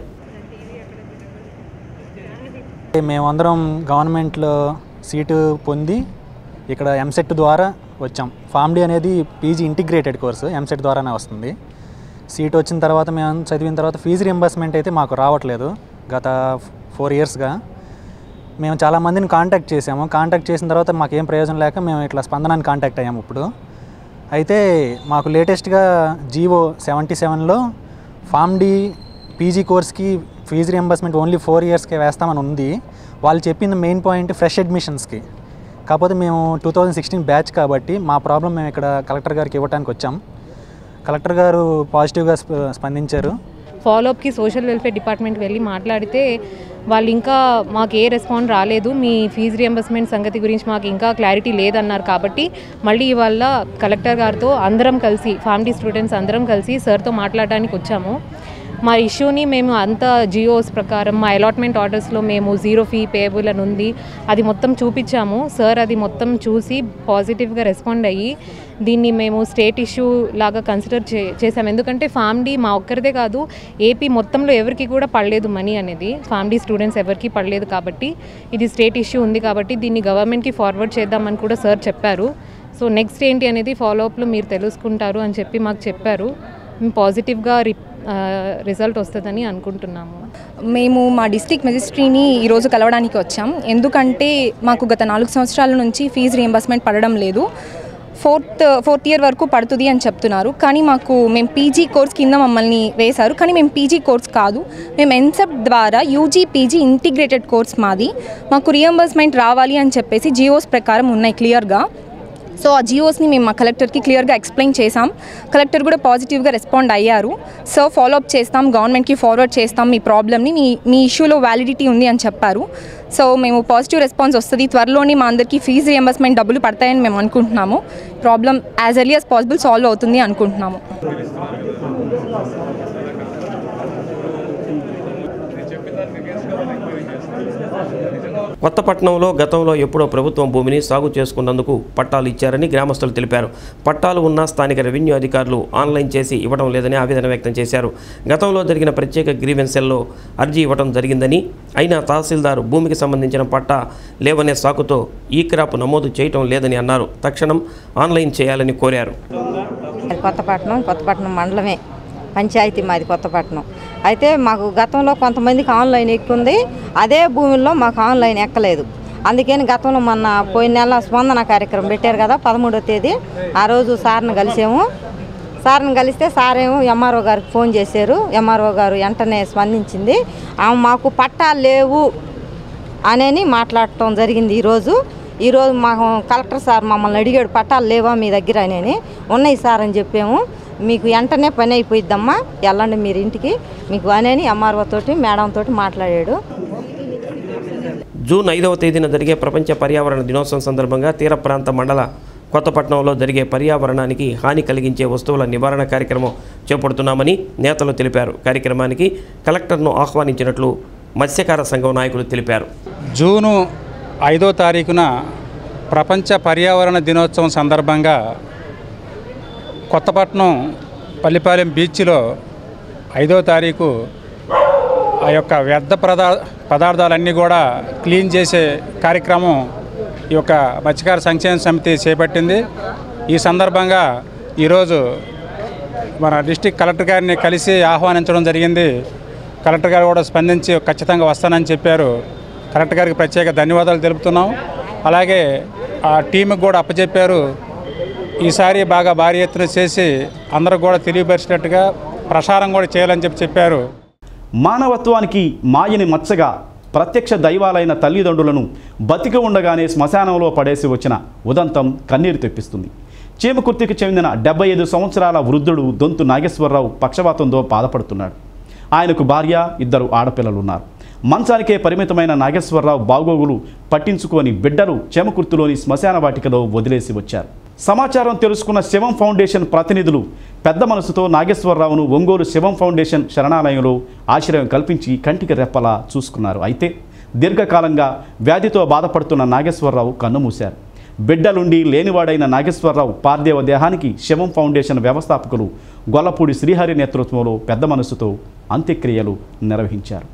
మేమందరం గవర్నమెంట్లో సీటు పొంది ఇక్కడ ఎంసెట్ ద్వారా వచ్చాం ఫామ్డీ అనేది పీజీ ఇంటిగ్రేటెడ్ కోర్సు ఎంసెట్ ద్వారానే వస్తుంది సీట్ వచ్చిన తర్వాత మేము చదివిన తర్వాత ఫీజు రింబర్స్మెంట్ అయితే మాకు రావట్లేదు గత ఫోర్ ఇయర్స్గా మేము చాలామందిని కాంటాక్ట్ చేసాము కాంటాక్ట్ చేసిన తర్వాత మాకు ఏం ప్రయోజనం లేక మేము ఇట్లా స్పందనాన్ని కాంటాక్ట్ అయ్యాము ఇప్పుడు అయితే మాకు లేటెస్ట్గా జీవో సెవెంటీ సెవెన్లో ఫామ్ డి పీజీ కోర్స్కి ఫీజు రియంబర్స్మెంట్ ఓన్లీ ఫోర్ ఇయర్స్కే వేస్తామని ఉంది వాళ్ళు చెప్పింది మెయిన్ పాయింట్ ఫ్రెష్ అడ్మిషన్స్కి కాకపోతే మేము టూ థౌజండ్ సిక్స్టీన్ బ్యాచ్ కాబట్టి మా ప్రాబ్లం మేము ఇక్కడ కలెక్టర్ గారికి ఇవ్వడానికి వచ్చాం కలెక్టర్ గారు పాజిటివ్గా స్ప- స్పందించారు ఫాలోఅప్కి సోషల్ వెల్ఫేర్ డిపార్ట్మెంట్ వెళ్ళి మాట్లాడితే వాళ్ళు ఇంకా మాకు ఏ రెస్పాండ్ రాలేదు మీ ఫీజు రియంబర్స్మెంట్ సంగతి గురించి మాకు ఇంకా క్లారిటీ లేదన్నారు కాబట్టి మళ్ళీ ఇవాళ కలెక్టర్ గారితో అందరం కలిసి ఫ్యామిలీ స్టూడెంట్స్ అందరం కలిసి సార్తో మాట్లాడడానికి వచ్చాము మా ఇష్యూని మేము అంత జియోస్ ప్రకారం మా అలాట్మెంట్ ఆర్డర్స్లో మేము జీరో ఫీ పేయబుల్ అని ఉంది అది మొత్తం చూపించాము సార్ అది మొత్తం చూసి పాజిటివ్గా రెస్పాండ్ అయ్యి దీన్ని మేము స్టేట్ ఇష్యూ లాగా కన్సిడర్ చే చేసాం ఎందుకంటే ఫ్యామిలీ మా ఒక్కరిదే కాదు ఏపీ మొత్తంలో ఎవరికి కూడా పడలేదు మనీ అనేది ఫ్యామిలీ స్టూడెంట్స్ ఎవరికి పడలేదు కాబట్టి ఇది స్టేట్ ఇష్యూ ఉంది కాబట్టి దీన్ని గవర్నమెంట్కి ఫార్వర్డ్ చేద్దామని కూడా సార్ చెప్పారు సో నెక్స్ట్ ఏంటి అనేది ఫాలోఅప్లో మీరు తెలుసుకుంటారు అని చెప్పి మాకు చెప్పారు మేము పాజిటివ్గా రి రిజల్ట్ వస్తుందని అనుకుంటున్నాము మేము మా డిస్ట్రిక్ట్ మెజిస్ట్రీని ఈరోజు కలవడానికి వచ్చాం ఎందుకంటే మాకు గత నాలుగు సంవత్సరాల నుంచి ఫీజు రియంబర్స్మెంట్ పడడం లేదు ఫోర్త్ ఫోర్త్ ఇయర్ వరకు పడుతుంది అని చెప్తున్నారు కానీ మాకు మేము పీజీ కోర్స్ కింద మమ్మల్ని వేశారు కానీ మేము పీజీ కోర్స్ కాదు మేము ఎన్సెప్ ద్వారా యూజీ పీజీ ఇంటిగ్రేటెడ్ కోర్స్ మాది మాకు రియంబర్స్మెంట్ రావాలి అని చెప్పేసి జియోస్ ప్రకారం ఉన్నాయి క్లియర్గా సో ఆ జియోస్ని మేము మా కలెక్టర్కి క్లియర్గా ఎక్స్ప్లెయిన్ చేసాం కలెక్టర్ కూడా పాజిటివ్గా రెస్పాండ్ అయ్యారు సో ఫాలోఅప్ చేస్తాం గవర్నమెంట్కి ఫార్వర్డ్ చేస్తాం మీ ప్రాబ్లమ్ని మీ మీ ఇష్యూలో వ్యాలిడిటీ ఉంది అని చెప్పారు సో మేము పాజిటివ్ రెస్పాన్స్ వస్తుంది త్వరలోనే మా అందరికీ ఫీజు రియంబర్స్మెంట్ డబ్బులు పడతాయని మేము అనుకుంటున్నాము problem as early as possible solve అవుతుంది అనుకుంటున్నాము కొత్తపట్నంలో గతంలో ఎప్పుడో ప్రభుత్వం భూమిని సాగు చేసుకున్నందుకు పట్టాలు ఇచ్చారని గ్రామస్తులు తెలిపారు పట్టాలు ఉన్న స్థానిక రెవెన్యూ అధికారులు ఆన్లైన్ చేసి ఇవ్వడం లేదని ఆవేదన వ్యక్తం చేశారు గతంలో జరిగిన ప్రత్యేక గ్రీవెన్సెల్లో అర్జీ ఇవ్వడం జరిగిందని అయినా తహసీల్దార్ భూమికి సంబంధించిన పట్టా లేవనే సాకుతో ఈ క్రాప్ నమోదు చేయటం లేదని అన్నారు తక్షణం ఆన్లైన్ చేయాలని కోరారు అది కొత్తపట్నం కొత్తపట్నం మండలమే పంచాయతీ మాది కొత్తపట్నం అయితే మాకు గతంలో కొంతమందికి ఆన్లైన్ ఎక్కుంది అదే భూముల్లో మాకు ఆన్లైన్ ఎక్కలేదు అందుకని గతంలో మొన్న పోయిన నెల స్పందన కార్యక్రమం పెట్టారు కదా పదమూడో తేదీ ఆ రోజు సార్ని కలిసాము సార్ని కలిస్తే సార్ ఏమో ఎంఆర్ఓ గారికి ఫోన్ చేశారు ఎంఆర్ఓ గారు వెంటనే స్పందించింది ఆమె మాకు పట్టాలు లేవు అనని మాట్లాడటం జరిగింది ఈరోజు ఈరోజు మాకు కలెక్టర్ సార్ మమ్మల్ని అడిగాడు పట్టాలు లేవా మీ దగ్గర అని ఉన్నాయి సార్ అని చెప్పాము మీకు వెంటనే పని అయిపోయిద్దమ్మా వెళ్ళండి మీరు ఇంటికి మీకు అనని ఎంఆర్ఓ తోటి మేడం తోటి మాట్లాడాడు జూన్ ఐదవ తేదీన జరిగే ప్రపంచ పర్యావరణ దినోత్సవం సందర్భంగా తీర ప్రాంత మండల కొత్తపట్నంలో జరిగే పర్యావరణానికి హాని కలిగించే వస్తువుల నివారణ కార్యక్రమం చేపడుతున్నామని నేతలు తెలిపారు కార్యక్రమానికి కలెక్టర్ను ఆహ్వానించినట్లు మత్స్యకార సంఘం నాయకులు తెలిపారు జూను ఐదో తారీఖున ప్రపంచ పర్యావరణ దినోత్సవం సందర్భంగా కొత్తపట్నం పల్లిపాలెం బీచ్లో ఐదో తారీఖు ఆ యొక్క వ్యర్థ పదా పదార్థాలన్నీ కూడా క్లీన్ చేసే కార్యక్రమం ఈ యొక్క మత్స్యకార సంక్షేమ సమితి చేపట్టింది ఈ సందర్భంగా ఈరోజు మన డిస్టిక్ కలెక్టర్ గారిని కలిసి ఆహ్వానించడం జరిగింది కలెక్టర్ గారు కూడా స్పందించి ఖచ్చితంగా వస్తానని చెప్పారు కలెక్టర్ గారికి ప్రత్యేక ధన్యవాదాలు తెలుపుతున్నాం అలాగే ఆ టీంకి కూడా అప్పచెప్పారు ఈసారి బాగా భారీ ఎత్తున చేసి అందరూ కూడా తెలియపరిచినట్టుగా ప్రసారం కూడా చేయాలని చెప్పి చెప్పారు మానవత్వానికి మాయని మచ్చగా ప్రత్యక్ష దైవాలైన తల్లిదండ్రులను బతికి ఉండగానే శ్మశానంలో పడేసి వచ్చిన ఉదంతం కన్నీరు తెప్పిస్తుంది చీమకుర్తికి చెందిన డెబ్బై ఐదు సంవత్సరాల వృద్ధుడు దొంతు నాగేశ్వరరావు పక్షవాతంతో బాధపడుతున్నాడు ఆయనకు భార్య ఇద్దరు ఆడపిల్లలు ఉన్నారు మంచానికే పరిమితమైన నాగేశ్వరరావు బాగోగులు పట్టించుకొని బిడ్డలు చేమకుర్తిలోని శ్మశాన వాటికలో వదిలేసి వచ్చారు సమాచారం తెలుసుకున్న శివం ఫౌండేషన్ ప్రతినిధులు పెద్ద మనసుతో నాగేశ్వరరావును ఒంగోలు శివం ఫౌండేషన్ శరణాలయంలో ఆశ్రయం కల్పించి కంటికి రెప్పలా చూసుకున్నారు అయితే దీర్ఘకాలంగా వ్యాధితో బాధపడుతున్న నాగేశ్వరరావు కన్నుమూశారు బిడ్డలుండి లేనివాడైన నాగేశ్వరరావు పార్థివ దేహానికి శివం ఫౌండేషన్ వ్యవస్థాపకులు గొల్లపూడి శ్రీహరి నేతృత్వంలో పెద్ద మనసుతో అంత్యక్రియలు నిర్వహించారు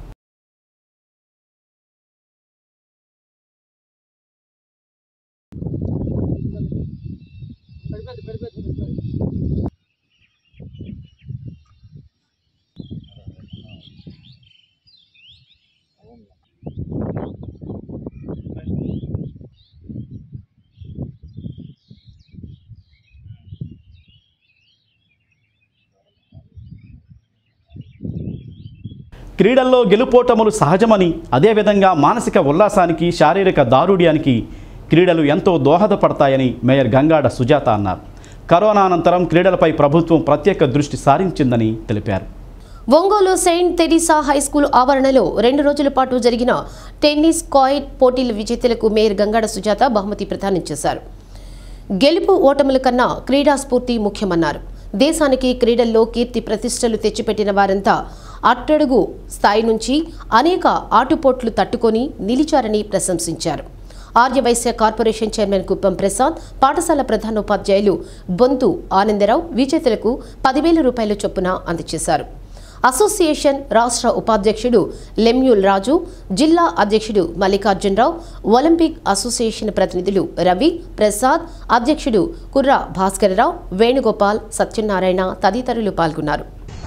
క్రీడల్లో గెలుపోటములు సహజమని అదేవిధంగా మానసిక ఉల్లాసానికి శారీరక దారుఢ్యానికి క్రీడలు ఎంతో దోహదపడతాయని మేయర్ గంగాడ సుజాత అన్నారు కరోనా అనంతరం క్రీడలపై ప్రభుత్వం ప్రత్యేక దృష్టి సారించిందని తెలిపారు Ongole saint Teresa high school ఆవరణలో రెండు రోజుల పాటు జరిగిన టెన్నిస్ కాయిట్ పోటీల విజేతలకు మేయర్ గంగాడ సుజాత బహుమతి ప్రదానం చేశారు గెలుపు ఓటముల కన్నా క్రీడా స్ఫూర్తి ముఖ్యమన్నారు దేశానికి క్రీడల్లో కీర్తి ప్రతిష్టలు తెచ్చిపెట్టిన వారంతా అట్టడుగు స్థాయి నుంచి అనేక ఆటుపోట్లు తట్టుకొని నిలిచారని ప్రశంసించారు ఆర్యవైశ్య కార్పొరేషన్ చైర్మన్ కుప్పం ప్రసాద్ పాఠశాల ప్రధానోపాధ్యాయులు బొంతు ఆనందరావు విజేతలకు పదివేల రూపాయల చొప్పున అందజేశారు అసోసియేషన్ రాష్ట్ర ఉపాధ్యక్షుడు లెమ్యూల్ రాజు జిల్లా అధ్యక్షుడు మల్లికార్జునరావు ఒలింపిక్ అసోసియేషన్ ప్రతినిధులు రవి ప్రసాద్ అధ్యక్షుడు కుర్ర భాస్కరరావు వేణుగోపాల్ సత్యనారాయణ తదితరులు పాల్గొన్నారు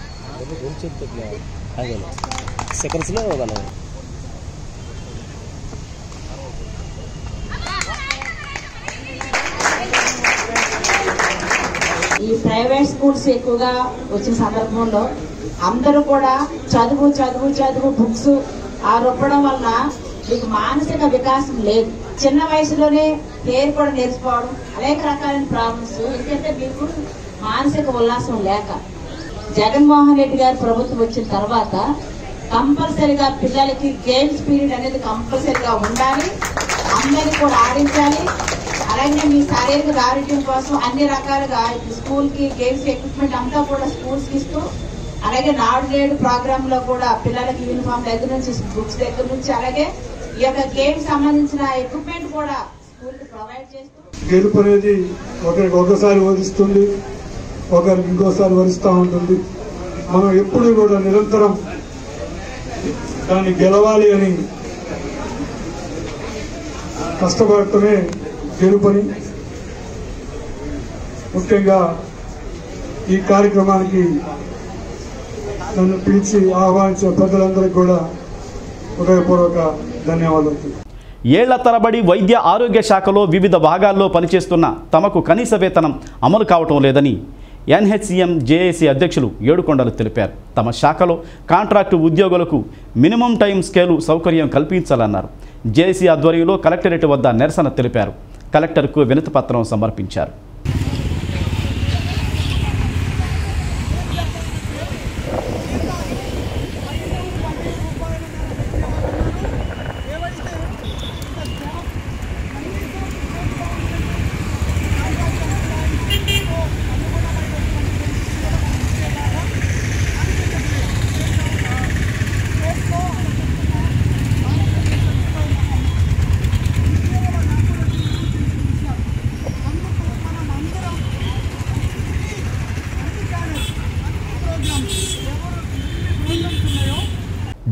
సెకండ్స్లో మనం ఈ ప్రైవేట్ స్కూల్స్ ఎక్కువగా వచ్చిన సందర్భంలో అందరూ కూడా చదువు చదువు చదువు బుక్స్ ఆ రుబ్బడం వలన మీకు మానసిక వికాసం లేదు చిన్న వయసులోనే పేరు కూడా నేర్చుకోవడం అనేక రకాలైన ప్రాబ్లమ్స్ ఎందుకంటే మీకు మానసిక ఉల్లాసం లేక జగన్మోహన్ రెడ్డి గారి ప్రభుత్వం వచ్చిన తర్వాత కంపల్సరిగా పిల్లలకి గేమ్స్ పీరియడ్ అనేది కంపల్సరిగా ఉండాలి అందరినీ కూడా ఆడించాలి అలాగే మీ శారీరక ఆరోగ్యం కోసం అన్ని రకాలుగా స్కూల్ కి గేమ్స్ ఎక్విప్మెంట్ అంతా కూడా స్కూల్స్ కి ఇస్తూ అలాగే నాడు నేడు ప్రోగ్రామ్ లో కూడా పిల్లలకి యూనిఫామ్ దగ్గర నుంచి బుక్స్ దగ్గర నుంచి అలాగే ఈ యొక్క గేమ్ సంబంధించిన ఎక్విప్మెంట్ కూడా స్కూల్ కి ప్రొవైడ్ చేస్తూ గెలుపు అనేది ఒకరికి ఒకసారి వరిస్తుంది ఒకరికి ఇంకోసారి వరిస్తూ ఉంటుంది మనం ఎప్పుడు కూడా నిరంతరం దాన్ని గెలవాలి అని కష్టపడుతూనే గెలుపని ముఖ్యంగా ఈ కార్యక్రమానికి నన్ను పిలిచి ఆహ్వానించిన పెద్దలందరికీ కూడా హృదయపూర్వక ధన్యవాదాలు ఏళ్ల తరబడి వైద్య ఆరోగ్య శాఖలో వివిధ భాగాల్లో పనిచేస్తున్న తమకు కనీస వేతనం అమలు కావటం లేదని ఎన్హెచ్సిఎం జేఏసీ అధ్యక్షులు ఏడుకొండలు తెలిపారు తమ శాఖలో కాంట్రాక్టు ఉద్యోగులకు మినిమం టైం స్కేలు సౌకర్యం కల్పించాలన్నారు జేఏసీ ఆధ్వర్యంలో కలెక్టరేట్ వద్ద నిరసన తెలిపారు కలెక్టర్కు వినతిపత్రం సమర్పించారు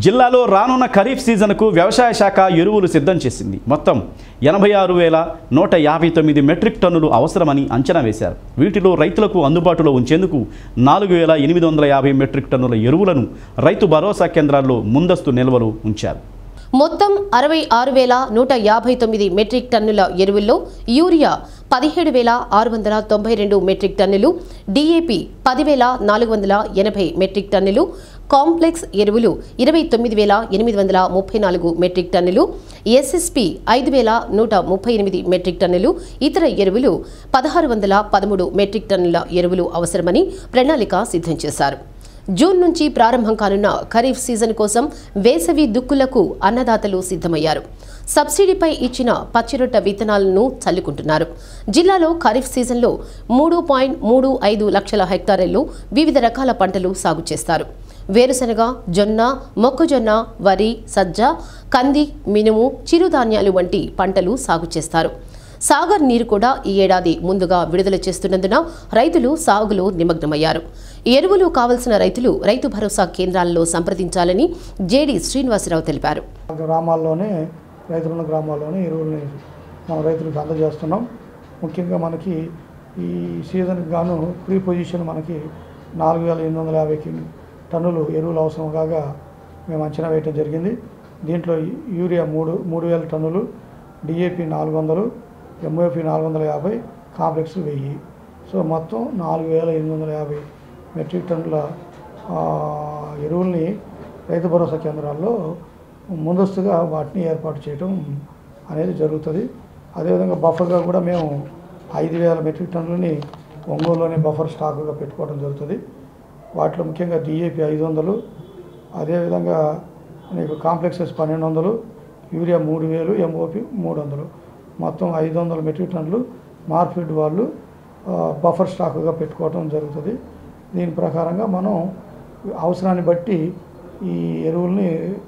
జిల్లాలో రానున్న ఖరీఫ్ సీజన్కు వ్యవసాయ శాఖ ఎరువులు సిద్ధం చేసింది మొత్తం ఎనభై ఆరు వేల నూట యాభై తొమ్మిది మెట్రిక్ టన్నులు అవసరమని అంచనా వేశారు వీటిలో రైతులకు అందుబాటులో ఉంచేందుకు నాలుగు వేల ఎనిమిది వందల యాభై మెట్రిక్ టన్నుల ఎరువులను రైతు భరోసా కేంద్రాల్లో ముందస్తు నిల్వలు ఉంచారు మొత్తం అరవై ఆరు వేల నూట యాభై తొమ్మిది మెట్రిక్ టన్నుల ఎరువుల్లో యూరియా పదిహేడు వేల ఆరు వందల తొంభై రెండు మెట్రిక్ టన్నులు డిఏపి పదివేల నాలుగు వందల ఎనభై మెట్రిక్ టన్నులు కాంప్లెక్స్ ఎరువులు ఇరవై తొమ్మిది వేల ఎనిమిది వందల ముప్పై నాలుగు మెట్రిక్ టన్నులు ఎస్ఎస్పి ఐదు వేల నూట ముప్పై ఎనిమిది మెట్రిక్ టన్నులు ఇతర ఎరువులు పదహారు వందల పదమూడు మెట్రిక్ టన్నుల ఎరువులు అవసరమని ప్రణాళిక సిద్ధం చేశారు జూన్ నుంచి ప్రారంభం కానున్న ఖరీఫ్ సీజన్ కోసం వేసవి దుక్కులకు అన్నదాతలు సిద్ధమయ్యారు సబ్సిడీపై ఇచ్చిన పచ్చిరొట్ట విత్తనాలను చల్లుకుంటున్నారు జిల్లాలో ఖరీఫ్ సీజన్లో మూడు పాయింట్ మూడు ఐదు లక్షల హెక్టార్లలో వివిధ రకాల పంటలు సాగు చేస్తారు వేరుశనగ జొన్న మొక్కజొన్న వరి సజ్జ కంది మినుము చిరుధాన్యాలు వంటి పంటలు సాగు చేస్తారు సాగర్ నీరు కూడా ఈ ఏడాది ముందుగా విడుదల చేస్తున్నందున రైతులు సాగులో నిమగ్నమయ్యారు ఎరువులు కావలసిన రైతులు రైతు భరోసా కేంద్రాలలో సంప్రదించాలని జేడీ శ్రీనివాసరావు తెలిపారు గ్రామాల్లోనే రైతులున్న గ్రామాల్లోనే ఎరువుల్ని మన రైతులకు అందజేస్తున్నాం ముఖ్యంగా మనకి ఈ సీజన్కి గాను ప్రీ పొజిషన్ మనకి నాలుగు వేల ఎనిమిది వందల యాభై కిలో టన్నులు ఎరువులు అవసరం కాగా మేము అంచనా వేయటం జరిగింది దీంట్లో యూరియా మూడు మూడు వేల టన్నులు డిఏపి నాలుగు వందలు ఎంఓపి నాలుగు వందల యాభై కాంప్లెక్స్ వెయ్యి సో మొత్తం నాలుగు వేల ఎనిమిది వందల యాభై మెట్రిక్ టన్నుల ఆ, ఎరువుల్ని రైతు భరోసా కేంద్రాల్లో ముందస్తుగా వాటిని ఏర్పాటు చేయడం అనేది జరుగుతుంది అదేవిధంగా బఫర్గా కూడా మేము ఐదు వేల మెట్రిక్ టన్నులని ఒంగోలులోనే బఫర్ స్టాకుగా పెట్టుకోవడం జరుగుతుంది వాటిలో ముఖ్యంగా డిఏపి ఐదు వందలు అదేవిధంగా నీకు కాంప్లెక్సెస్ పన్నెండు వందలు యూరియా మూడు వేలు ఎంఓపి మూడు వందలు మొత్తం ఐదు వందల మెట్రిక్ టన్నులు మార్ఫిడ్ వాళ్ళు ఆ, బఫర్ స్టాకుగా పెట్టుకోవడం జరుగుతుంది దీని ప్రకారంగా మనం అవసరాన్ని బట్టి ఈ ఎరువుల్ని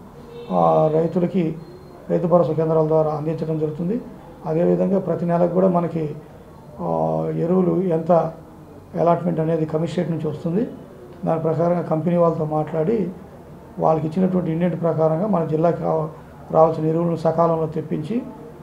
ఆ, రైతులకి రైతు భరోసా కేంద్రాల ద్వారా అందించడం జరుగుతుంది అదేవిధంగా ప్రతి నెలకు కూడా మనకి ఆ, ఎరువులు ఎంత అలాట్మెంట్ అనేది కమిషనరేట్ నుంచి వస్తుంది దాని ప్రకారంగా కంపెనీ వాళ్ళతో మాట్లాడి వాళ్ళకి ఇచ్చినటువంటి ఇండెంట్ ప్రకారంగా మన జిల్లాకి రావ- రావాల్సిన ఎరువులను సకాలంలో తెప్పించి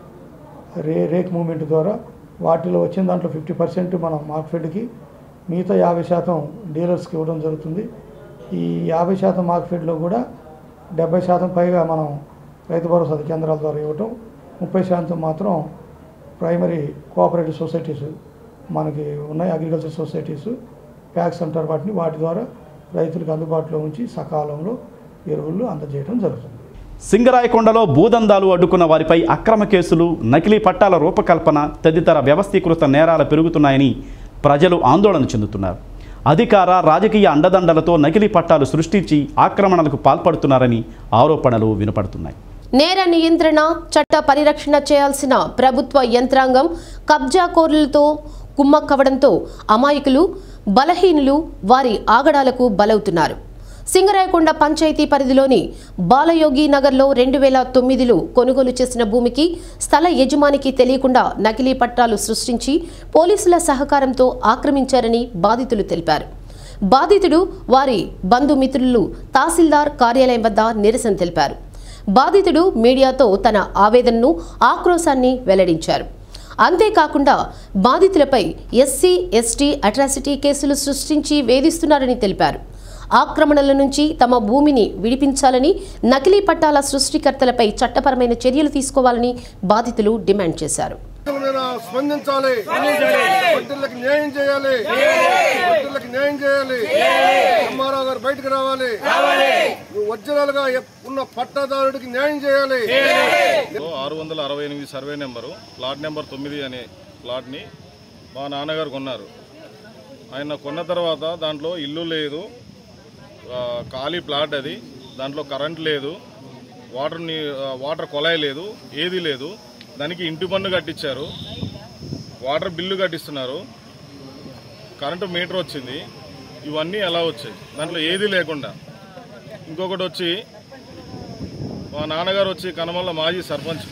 రే రేక్ మూమెంట్ ద్వారా వాటిలో వచ్చిన దాంట్లో ఫిఫ్టీ పర్సెంట్ మనం మార్కెట్కి మిగతా యాభై శాతం డీలర్స్కి ఇవ్వడం జరుగుతుంది ఈ యాభై శాతం మార్కెట్లో కూడా డెబ్బై శాతం పైగా మనం రైతు భరోసా కేంద్రాల ద్వారా ఇవ్వటం ముప్పై శాతం మాత్రం ప్రైమరీ కోఆపరేటివ్ సొసైటీస్ మనకి ఉన్నాయి అగ్రికల్చర్ సొసైటీస్ ప్యాక్స్ అంటారు వాటిని వాటి ద్వారా రైతులకు అందుబాటులో ఉంచి సకాలంలో ఎరువులు అందజేయడం జరుగుతుంది సింగరాయకొండలో భూదందాలు అడ్డుకున్న వారిపై అక్రమ కేసులు నకిలీ పట్టాల రూపకల్పన తదితర వ్యవస్థీకృత నేరాలు పెరుగుతున్నాయని ప్రజలు ఆందోళన చెందుతున్నారు అధికార రాజకీయ అండదండలతో నకిలీ పట్టాలు సృష్టించి ఆక్రమణలకు పాల్పడుతున్నారని ఆరోపణలు వినపడుతున్నాయి నేర నియంత్రణ చట్ట పరిరక్షణ చేయాల్సిన ప్రభుత్వ యంత్రాంగం కబ్జాకోరులతో కుమ్మక్కవడంతో అమాయకులు బలహీనులు వారి ఆగడాలకు బలవుతున్నారు సింగరాయకొండ పంచాయతీ పరిధిలోని బాలయోగి నగర్లో రెండు వేల తొమ్మిదిలో కొనుగోలు చేసిన భూమికి స్థల యజమానికి తెలియకుండా నకిలీ పట్టాలు సృష్టించి పోలీసుల సహకారంతో ఆక్రమించారని బాధితులు తెలిపారు బాధితుడు వారి బంధుమిత్రులు తహసీల్దార్ కార్యాలయం వద్ద నిరసన తెలిపారు బాధితుడు మీడియాతో తన ఆవేదనను ఆక్రోశాన్ని వెల్లడించారు అంతేకాకుండా బాధితులపై ఎస్సీ ఎస్టీ అట్రాసిటీ కేసులు సృష్టించి వేధిస్తున్నారని తెలిపారు ఆక్రమణల నుంచి తమ భూమిని విడిపించాలని నకిలీ పట్టాల సృష్టికర్తలపై చట్టపరమైన చర్యలు తీసుకోవాలని బాధితులు డిమాండ్ చేశారు మీద స్పందించాలి వడ్డీలకు న్యాయం చేయాలి వడ్డీలకు న్యాయం చేయాలి ఎంఆర్ఓ గారు బయటకు రావాలి ఒరిజినల్ గా ఉన్న పట్టాదారుడికి న్యాయం చేయాలి ఆరు వందల అరవై ఎనిమిది సర్వే నెంబరు ప్లాట్ నెంబర్ తొమ్మిది అనే ప్లాట్ని మా నాన్నగారు కొన్నారు ఆయన కొన్న తర్వాత దాంట్లో ఇల్లు లేదు ఆ, ఖాళీ ప్లాట్ అది దాంట్లో కరెంట్ లేదు వాటర్ ని ఆ, వాటర్ కొలాయి లేదు ఏది లేదు దానికి ఇంటి పన్ను కట్టించారు వాటర్ బిల్లు కట్టిస్తున్నారు కరెంటు మీటర్ వచ్చింది ఇవన్నీ ఎలా వచ్చాయి దాంట్లో ఏది లేకుండా ఇంకొకటి వచ్చి మా నాన్నగారు వచ్చి కనమల్ల మాజీ సర్పంచ్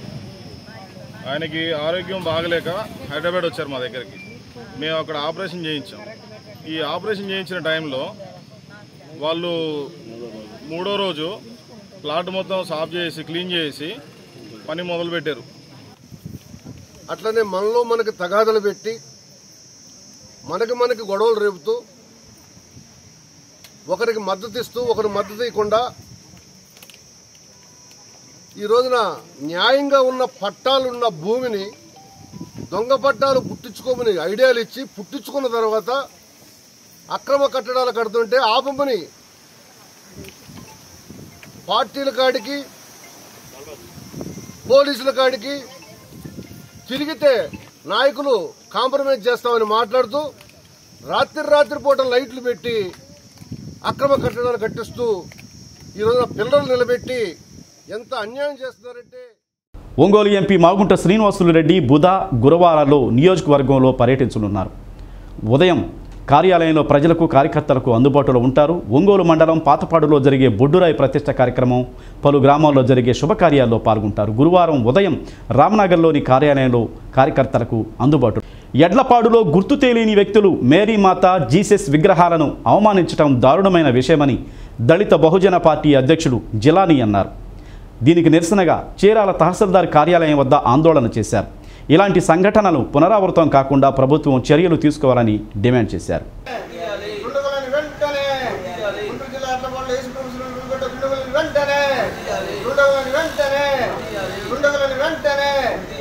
ఆయనకి ఆరోగ్యం బాగలేక హైదరాబాద్ వచ్చారు మా దగ్గరికి మేము అక్కడ ఆపరేషన్ చేయించాం ఈ ఆపరేషన్ చేయించిన టైంలో వాళ్ళు మూడో రోజు ప్లాట్ మొత్తం సాఫ్ చేసి క్లీన్ చేసి పని మొదలు పెట్టారు అట్లనే మనలో మనకి తగాదలు పెట్టి మనకి మనకి గొడవలు రేపుతూ ఒకరికి మద్దతు ఇస్తూ ఒకరు మద్దతు ఇవ్వకుండా ఈ రోజున న్యాయంగా ఉన్న పట్టాలున్న భూమిని దొంగ పట్టాలు పుట్టించుకోమని ఐడియాలు ఇచ్చి పుట్టించుకున్న తర్వాత అక్రమ కట్టడాలు కడుతుంటే ఆపమని పార్టీల కాడికి పోలీసుల కాడికి తిరిగితే నాయకులు కాంప్రమైజ్ చేస్తామని మాట్లాడుతూ రాత్రి రాత్రి పూట లైట్లు పెట్టి అక్రమ కట్టడాలు కట్టిస్తూ ఈ రోజున పిల్లలు నిలబెట్టి ఎంత అన్యాయం చేస్తున్నారంటే ఒంగోలు ఎంపీ మాగుంట శ్రీనివాసులు రెడ్డి బుధ గురువారాల్లో నియోజకవర్గంలో పర్యటించనున్నారు ఉదయం కార్యాలయంలో ప్రజలకు కార్యకర్తలకు అందుబాటులో ఉంటారు ఒంగోలు మండలం పాతపాడులో జరిగే బొడ్డురాయి ప్రతిష్ట కార్యక్రమం పలు గ్రామాల్లో జరిగే శుభకార్యాల్లో పాల్గొంటారు గురువారం ఉదయం రామ్నగర్లోని కార్యాలయంలో కార్యకర్తలకు అందుబాటు ఎడ్లపాడులో గుర్తు తెలియని వ్యక్తులు మేరీమాత జీసస్ విగ్రహాలను అవమానించడం దారుణమైన విషయమని దళిత బహుజన పార్టీ అధ్యక్షుడు జిలానీ అన్నారు దీనికి నిరసనగా చీరాల తహసీల్దార్ కార్యాలయం వద్ద ఆందోళన చేశారు ఇలాంటి సంఘటనలు పునరావృతం కాకుండా ప్రభుత్వం చర్యలు తీసుకోవాలని డిమాండ్ చేశారు వెంటనే దుండగులను వెంటనే దుండగులను వెంటనే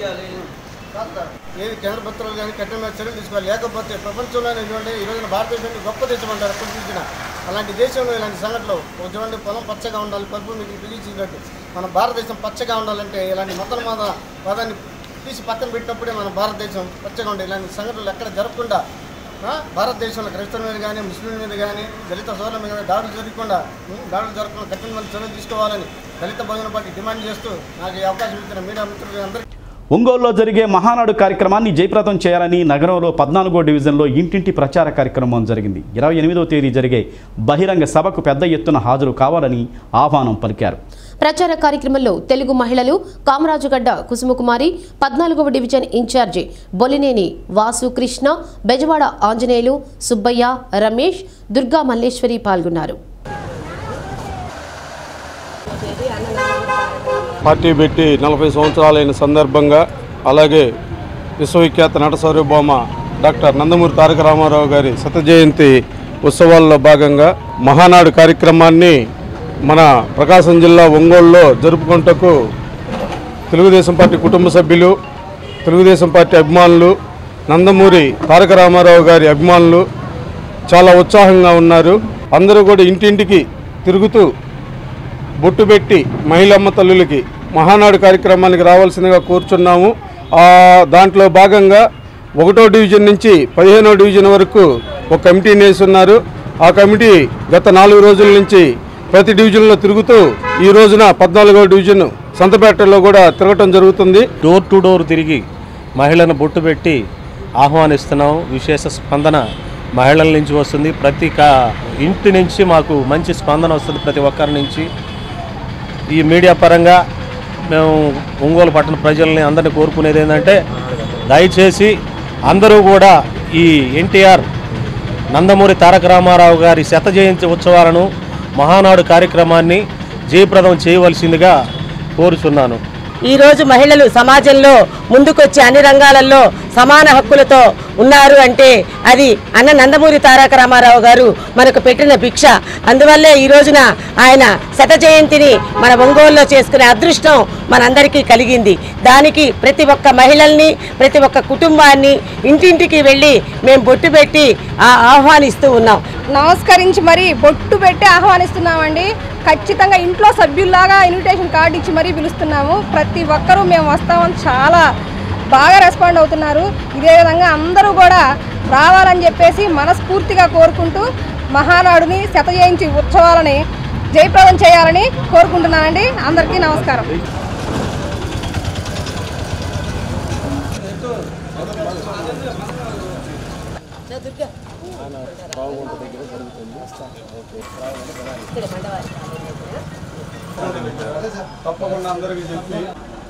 ఏది కేంద్ర పత్రాలు కానీ కఠిన మీద చర్యలు తీసుకోవాలి లేకపోతే ప్రపంచంలోనే చూడండి ఈ రోజున భారతదేశాన్ని గొప్ప దేశం అంటారు ఎప్పుడు చూసినా అలాంటి దేశంలో ఇలాంటి సంఘటనలు ఒక చూడండి పొలం పచ్చగా ఉండాలి పరుపు మీకు పిలిచినట్టు మన భారతదేశం పచ్చగా ఉండాలంటే ఇలాంటి మతల మాద పదాన్ని తీసి పక్కన పెట్టినప్పుడే మన భారతదేశం పచ్చగా ఉండే ఇలాంటి సంఘటనలు ఎక్కడ జరగకుండా ఆ, భారతదేశంలో క్రైస్తవుల మీద కానీ ముస్లింల మీద కానీ దళిత సోదరుల మీద కానీ దాడులు జరగకుండా ఉం, దాడులు జరగకుండా కఠినమైన చర్యలు తీసుకోవాలని దళిత భోజన పార్టీ డిమాండ్ చేస్తూ నాకు ఈ అవకాశం ఇచ్చిన మీడియా మిత్రులు అందరికీ ఒంగోలులో జరిగే మహానాడు కార్యక్రమాన్ని జయప్రదం చేయాలని నగరంలో పద్నాలుగో డివిజన్లో ఇంటింటి ప్రచార కార్యక్రమం జరిగింది ఇరవై ఎనిమిదో తేదీ జరిగే బహిరంగ సభకు పెద్ద ఎత్తున హాజరు కావాలని ఆహ్వానం పలికారు ప్రచార కార్యక్రమంలో తెలుగు మహిళలు కామరాజుగడ్డ కుసుమకుమారి పద్నాలుగవ డివిజన్ ఇన్ఛార్జి బొలినేని వాసు కృష్ణ బెజవాడ ఆంజనేయులు సుబ్బయ్య రమేష్ దుర్గా మల్లేశ్వరి పాల్గొన్నారు పార్టీ పెట్టి నలభై సంవత్సరాలైన సందర్భంగా అలాగే విశ్వవిఖ్యాత నట సార్వభౌమ డాక్టర్ నందమూరి తారక రామారావు గారి శత జయంతి ఉత్సవాల్లో భాగంగా మహానాడు కార్యక్రమాన్ని మన ప్రకాశం జిల్లా ఒంగోలులో జరుపుకుంటకు తెలుగుదేశం పార్టీ కుటుంబ సభ్యులు తెలుగుదేశం పార్టీ అభిమానులు నందమూరి తారక రామారావు గారి అభిమానులు చాలా ఉత్సాహంగా ఉన్నారు అందరూ కూడా ఇంటింటికి తిరుగుతూ బొట్టు పెట్టి మహిళమ్మ తల్లులకి మహానాడు కార్యక్రమానికి రావాల్సిందిగా కోరుచున్నాము ఆ దాంట్లో భాగంగా ఒకటో డివిజన్ నుంచి పదిహేనో డివిజన్ వరకు ఒక కమిటీని వేసున్నారు ఆ కమిటీ గత నాలుగు రోజుల నుంచి ప్రతి డివిజన్లో తిరుగుతూ ఈ రోజున పద్నాలుగో డివిజన్ సంతపేటలో కూడా తిరగటం జరుగుతుంది డోర్ టు డోర్ తిరిగి మహిళను బొట్టు పెట్టి ఆహ్వానిస్తున్నాం విశేష స్పందన మహిళల నుంచి వస్తుంది ప్రతి కా ఇంటి నుంచి మాకు మంచి స్పందన వస్తుంది ప్రతి ఒక్కరి నుంచి ఈ మీడియా పరంగా మేము ఒంగోలు పట్టణ ప్రజల్ని అందరినీ కోరుకునేది ఏంటంటే దయచేసి అందరూ కూడా ఈ ఎన్టీఆర్ నందమూరి తారక రామారావు గారి శత జయంతి ఉత్సవాలను మహానాడు కార్యక్రమాన్ని జయప్రదం చేయవలసిందిగా కోరుచున్నాను ఈరోజు మహిళలు సమాజంలో ముందుకొచ్చి అన్ని రంగాలలో సమాన హక్కులతో ఉన్నారు అంటే అది అన్న నందమూరి తారక రామారావు గారు మనకు పెట్టిన భిక్ష అందువల్లే ఈ రోజున ఆయన శత జయంతిని మన ఒంగోలులో చేసుకునే అదృష్టం మనందరికీ కలిగింది దానికి ప్రతి ఒక్క మహిళల్ని ప్రతి ఒక్క కుటుంబాన్ని ఇంటింటికి వెళ్ళి మేము బొట్టు పెట్టి ఆ ఆహ్వానిస్తూ ఉన్నాం నమస్కరించి మరి బొట్టు పెట్టి ఆహ్వానిస్తున్నామండి ఖచ్చితంగా ఇంట్లో సభ్యుల్లాగా ఇన్విటేషన్ కార్డు ఇచ్చి మరీ పిలుస్తున్నాము ప్రతి ఒక్కరూ మేము వస్తామని చాలా బాగా రెస్పాండ్ అవుతున్నారు ఇదే విధంగా అందరూ కూడా రావాలని చెప్పేసి మనస్ఫూర్తిగా కోరుకుంటూ మహానాడుని శత జయంతి ఉత్సవాలని జయప్రదం చేయాలని కోరుకుంటున్నానండి అందరికీ నమస్కారం తప్పకుండా అందరికీ చెప్పి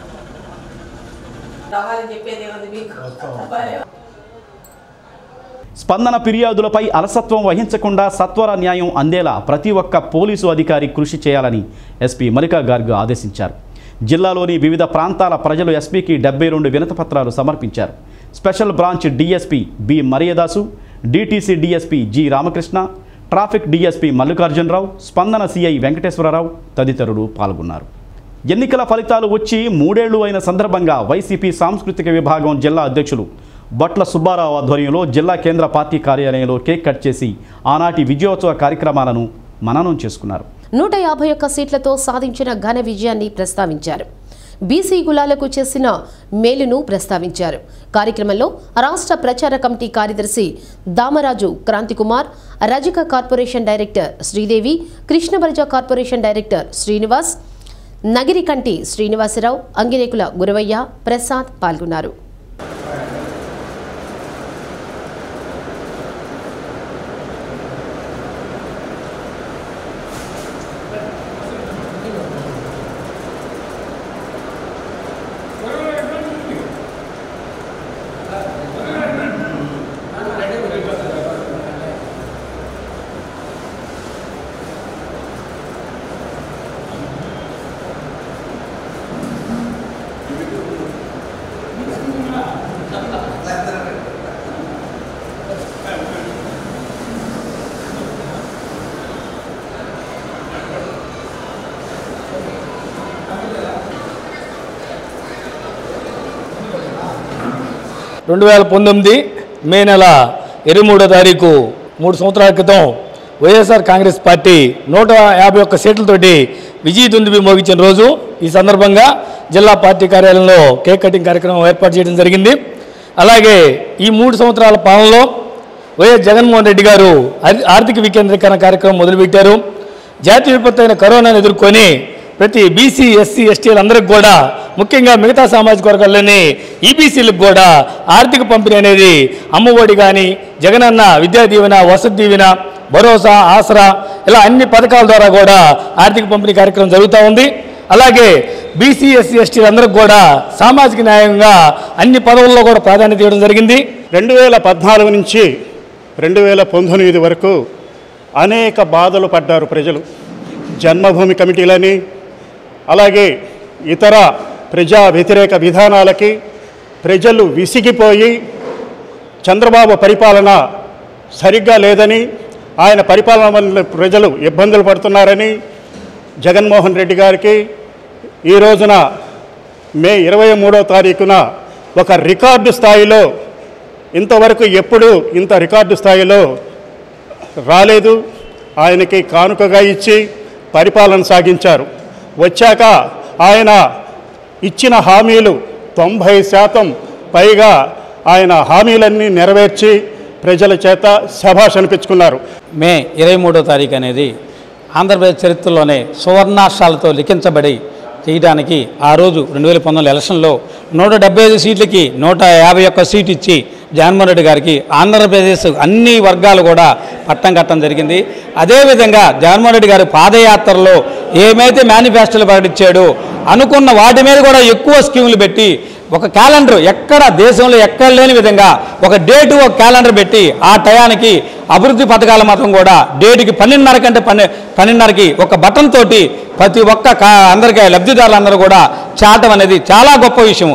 రావాలని చెప్పేది ఏముంది మీకు స్పందన ఫిర్యాదులపై అలసత్వం వహించకుండా సత్వర న్యాయం అందేలా ప్రతి ఒక్క పోలీసు అధికారి కృషి చేయాలని ఎస్పీ మల్లికా గార్గ్ ఆదేశించారు జిల్లాలోని వివిధ ప్రాంతాల ప్రజలు ఎస్పీకి డెబ్బై రెండు వినతపత్రాలు సమర్పించారు special branch DSP B Mariyadasu DTC DSP G Ramakrishna traffic DSP Mallikarjunarao Spandana CI Venkateswararao తదితరులు పాల్గొన్నారు ఎన్నికల ఫలితాలు వచ్చి మూడేళ్లు అయిన సందర్భంగా వైసీపీ సాంస్కృతిక విభాగం జిల్లా అధ్యక్షులు బొట్ల సుబ్బారావు ఆధ్వర్యంలో జిల్లా కేంద్ర పార్టీ కార్యాలయంలో కేక్ కట్ చేసి ఆనాటి విజయోత్సవ కార్యక్రమాలను మననం చేసుకున్నారు నూట యాభై ఒక్క సీట్లతో సాధించిన ఘన విజయాన్ని ప్రస్తావించారు బీసీ కులాలకు చేసిన మేలును ప్రస్తావించారు కార్యక్రమంలో రాష్ట్ర ప్రచార కమిటీ కార్యదర్శి దామరాజు క్రాంతికుమార్ రజక కార్పొరేషన్ డైరెక్టర్ శ్రీదేవి కృష్ణబరజ కార్పొరేషన్ డైరెక్టర్ శ్రీనివాస్ నగిరికంటి శ్రీనివాసరావు అంగిరేకుల గురవయ్య ప్రసాద్ పాల్గొన్నారు రెండు వేల పంతొమ్మిది మే నెల ఇరవై మూడో తారీఖు మూడు సంవత్సరాల క్రితం వైఎస్ఆర్ కాంగ్రెస్ పార్టీ నూట యాభై ఒక్క సీట్లతోటి విజయ దుందుబి మోగించిన రోజు ఈ సందర్భంగా జిల్లా పార్టీ కార్యాలయంలో కేక్ కటింగ్ కార్యక్రమం ఏర్పాటు చేయడం జరిగింది అలాగే ఈ మూడు సంవత్సరాల పాలనలో వైఎస్ జగన్మోహన్ రెడ్డి గారు ఆర్- ఆర్థిక వికేంద్రీకరణ కార్యక్రమం మొదలుపెట్టారు జాతీయ విపత్తు అయిన కరోనాను ఎదుర్కొని ప్రతి బీసీ ఎస్సీ ఎస్టీలందరికీ కూడా ముఖ్యంగా మిగతా సామాజిక వర్గాల్లోని ఈబీసీలకు కూడా ఆర్థిక పంపిణీ అనేది అమ్మఒడి కానీ జగనన్న విద్యా దీవెన వసతి దీవెన భరోసా ఆసరా ఇలా అన్ని పథకాల ద్వారా కూడా ఆర్థిక పంపిణీ కార్యక్రమం జరుగుతూ ఉంది అలాగే బీసీ ఎస్సీ ఎస్టీలందరికీ కూడా సామాజిక న్యాయంగా అన్ని పదవుల్లో కూడా ప్రాధాన్యత ఇవ్వడం జరిగింది రెండు వేల పద్నాలుగు నుంచి రెండు వేల పంతొమ్మిది వరకు అనేక బాధలు పడ్డారు ప్రజలు జన్మభూమి కమిటీలని అలాగే ఇతర ప్రజా వ్యతిరేక విధానాలకి ప్రజలు విసిగిపోయి చంద్రబాబు పరిపాలన సరిగ్గా లేదని ఆయన పరిపాలన వల్ల ప్రజలు ఇబ్బందులు పడుతున్నారని జగన్మోహన్ రెడ్డి గారికి ఈ రోజున మే ఇరవై మూడో తారీఖున ఒక రికార్డు స్థాయిలో ఇంతవరకు ఎప్పుడు ఇంత రికార్డు స్థాయిలో రాలేదు ఆయనకి కానుకగా ఇచ్చి పరిపాలన సాగించారు వచ్చాక ఆయన ఇచ్చిన హామీలు తొంభై శాతం పైగా ఆయన హామీలన్నీ నెరవేర్చి ప్రజల చేత శభాష్ అనిపించుకున్నారు మే ఇరవై మూడో తారీఖు అనేది ఆంధ్రప్రదేశ్ చరిత్రలోనే సువర్ణాక్షరాలతో లిఖించబడి చేయడానికి ఆ రోజు రెండు వేల పంతొమ్మిది ఎలక్షన్లో నూట డెబ్బై ఐదు సీట్లకి నూట యాభై ఒక్క సీట్ ఇచ్చి జగన్మోహన్ రెడ్డి గారికి ఆంధ్రప్రదేశ్ అన్ని వర్గాలు కూడా పట్టం కట్టడం జరిగింది అదేవిధంగా జగన్మోహన్ రెడ్డి గారు పాదయాత్రలో ఏమైతే మేనిఫెస్టోలు ప్రకటించాడో అనుకున్న వాటి మీద కూడా ఎక్కువ స్కీములు పెట్టి ఒక క్యాలెండర్ ఎక్కడ దేశంలో ఎక్కడ లేని విధంగా ఒక డేటు ఒక క్యాలెండర్ పెట్టి ఆ టయానికి అభివృద్ధి పథకాల మాత్రం కూడా డేటుకి పన్నెండున్నర కంటే పన్నె పన్నెండున్నరకి ఒక బటన్ తోటి ప్రతి ఒక్క కా అందరికీ లబ్ధిదారులందరూ కూడా చాటం అనేది చాలా గొప్ప విషయం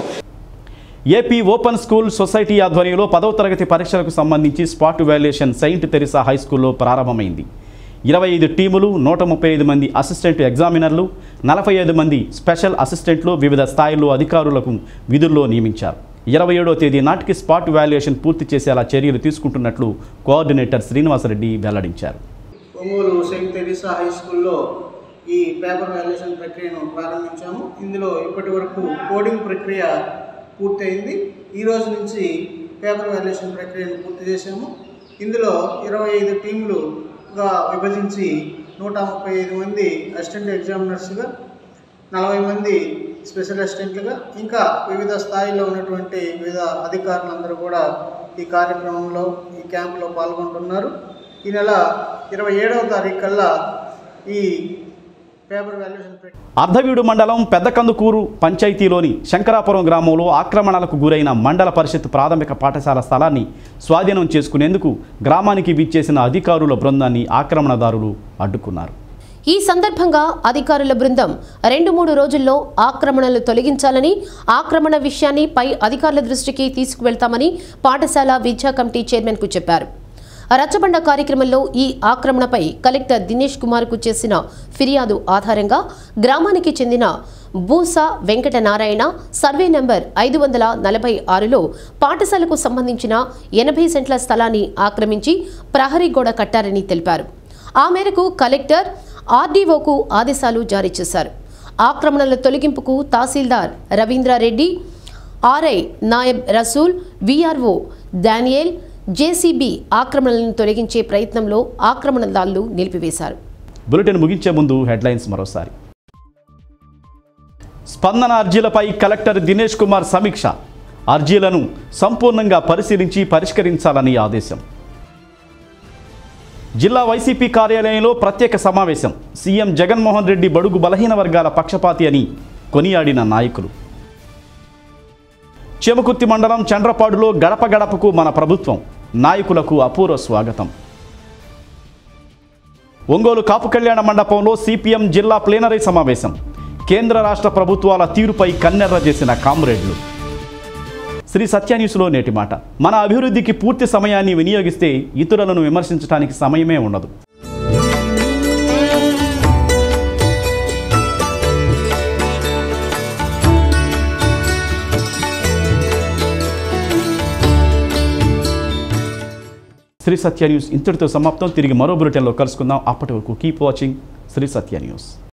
ఏపీ ఓపెన్ స్కూల్ సొసైటీ ఆధ్వర్యంలో పదవ తరగతి పరీక్షలకు సంబంధించి spot valuation saint Teresa high స్కూల్లో ప్రారంభమైంది ఇరవై ఐదు టీములు నూట ముప్పై ఐదు మంది అసిస్టెంట్ ఎగ్జామినర్లు నలభై ఐదు మంది స్పెషల్ అసిస్టెంట్లు వివిధ స్థాయిల్లో అధికారులకు విధుల్లో నియమించారు ఇరవై ఏడో తేదీ నాటికి స్పాట్ వాల్యుయేషన్ పూర్తి చేసేలా చర్యలు తీసుకుంటున్నట్లు కోఆర్డినేటర్ శ్రీనివాసరెడ్డి వెల్లడించారు ఒంగోలు సెయింట్ తెరీసా హై స్కూల్లో ఈ పేపర్ వాల్యుయేషన్ ప్రక్రియను ప్రారంభించాము ఇందులో ఇప్పటి వరకు కోడింగ్ ప్రక్రియ పూర్తయింది ఈ రోజు నుంచి పేపర్ వాల్యుయేషన్ ప్రక్రియను పూర్తి చేశాము ఇందులో ఇరవై ఐదు టీంలుగా విభజించి నూట ముప్పై ఐదు మంది అసిస్టెంట్ ఎగ్జామినర్స్గా నలభై మంది స్పెషల్ అసిస్టెంట్లుగా ఇంకా వివిధ స్థాయిలో ఉన్నటువంటి వివిధ అధికారులందరూ కూడా ఈ కార్యక్రమంలో ఈ క్యాంపులో పాల్గొంటున్నారు ఈ నెల ఇరవై ఏడవ తారీఖు కల్లా ఈ పేపర్ వాల్యుయేషన్ ప్రక్రియ అర్ధవీడు మండలం పెద్దకందుకూరు పంచాయతీలోని శంకరాపురం గ్రామంలో ఆక్రమణలకు గురైన మండల పరిషత్ ప్రాథమిక పాఠశాల స్థలాన్ని స్వాధీనం చేసుకునేందుకు గ్రామానికి విచ్చేసిన అధికారుల బృందాన్ని ఆక్రమణదారులు అడ్డుకున్నారు ఈ సందర్భంగా అధికారుల బృందం రెండు మూడు రోజుల్లో ఆక్రమణలు తొలగించాలని ఆక్రమణ విషయాన్ని పై అధికారుల దృష్టికి తీసుకువెళ్తామని పాఠశాల విద్యా కమిటీ చైర్మన్కు చెప్పారు రచ్చబండ కార్యక్రమంలో ఈ ఆక్రమణపై కలెక్టర్ దినేష్ కుమార్కు చేసిన ఫిర్యాదు ఆధారంగా గ్రామానికి చెందిన బూసా వెంకటనారాయణ సర్వే నెంబర్ ఐదు వందల నలభై ఆరులో పాఠశాలకు సంబంధించిన ఎనభై సెంట్ల స్థలాన్ని ఆక్రమించి ప్రహరీ గోడ కట్టారని తెలిపారు ఆ మేరకు కలెక్టర్ ఆర్డీఓకు ఆదేశాలు జారీ చేశారు ఆక్రమణల తొలగింపుకు తహసీల్దార్ రవీంద్రారెడ్డి ఆర్ఐ నాయబ్ రసూల్ విఆర్ఓ దానియేల్ జేసీబీ ఆక్రమణలను తొలగించే ప్రయత్నంలో ఆక్రమణదారులు నిలిపివేశారు బులెటిన్ ముగించే ముందు హెడ్లైన్స్ మరోసారి స్పందన అర్జీలపై కలెక్టర్ దినేష్ కుమార్ సమీక్ష అర్జీలను సంపూర్ణంగా పరిశీలించి పరిష్కరించాలని ఆదేశం జిల్లా వైసీపీ కార్యాలయంలో ప్రత్యేక సమావేశం సీఎం జగన్మోహన్ రెడ్డి బడుగు బలహీన వర్గాల పక్షపాతి అని కొనియాడిన నాయకులు చెమకుర్తి మండలం చండ్రపాడులో గడప గడపకు మన ప్రభుత్వం నాయకులకు అపూర్వ స్వాగతం ఒంగోలు కాపు కళ్యాణ మండపంలో సిపిఎం జిల్లా ప్లేనరీ సమావేశం కేంద్ర రాష్ట్ర ప్రభుత్వాల తీరుపై కన్నెర్ర చేసిన కామ్రేడ్లు శ్రీ సత్య న్యూస్లో నేటి మాట మన అభివృద్ధికి పూర్తి సమయాన్ని వినియోగిస్తే ఇతరులను విమర్శించడానికి సమయమే ఉండదు శ్రీ సత్య న్యూస్ ఇంతటితో సమాప్తం తిరిగి మరో బులెటిన్లో కలుసుకుందాం అప్పటి వరకు keep watching Sri Satya news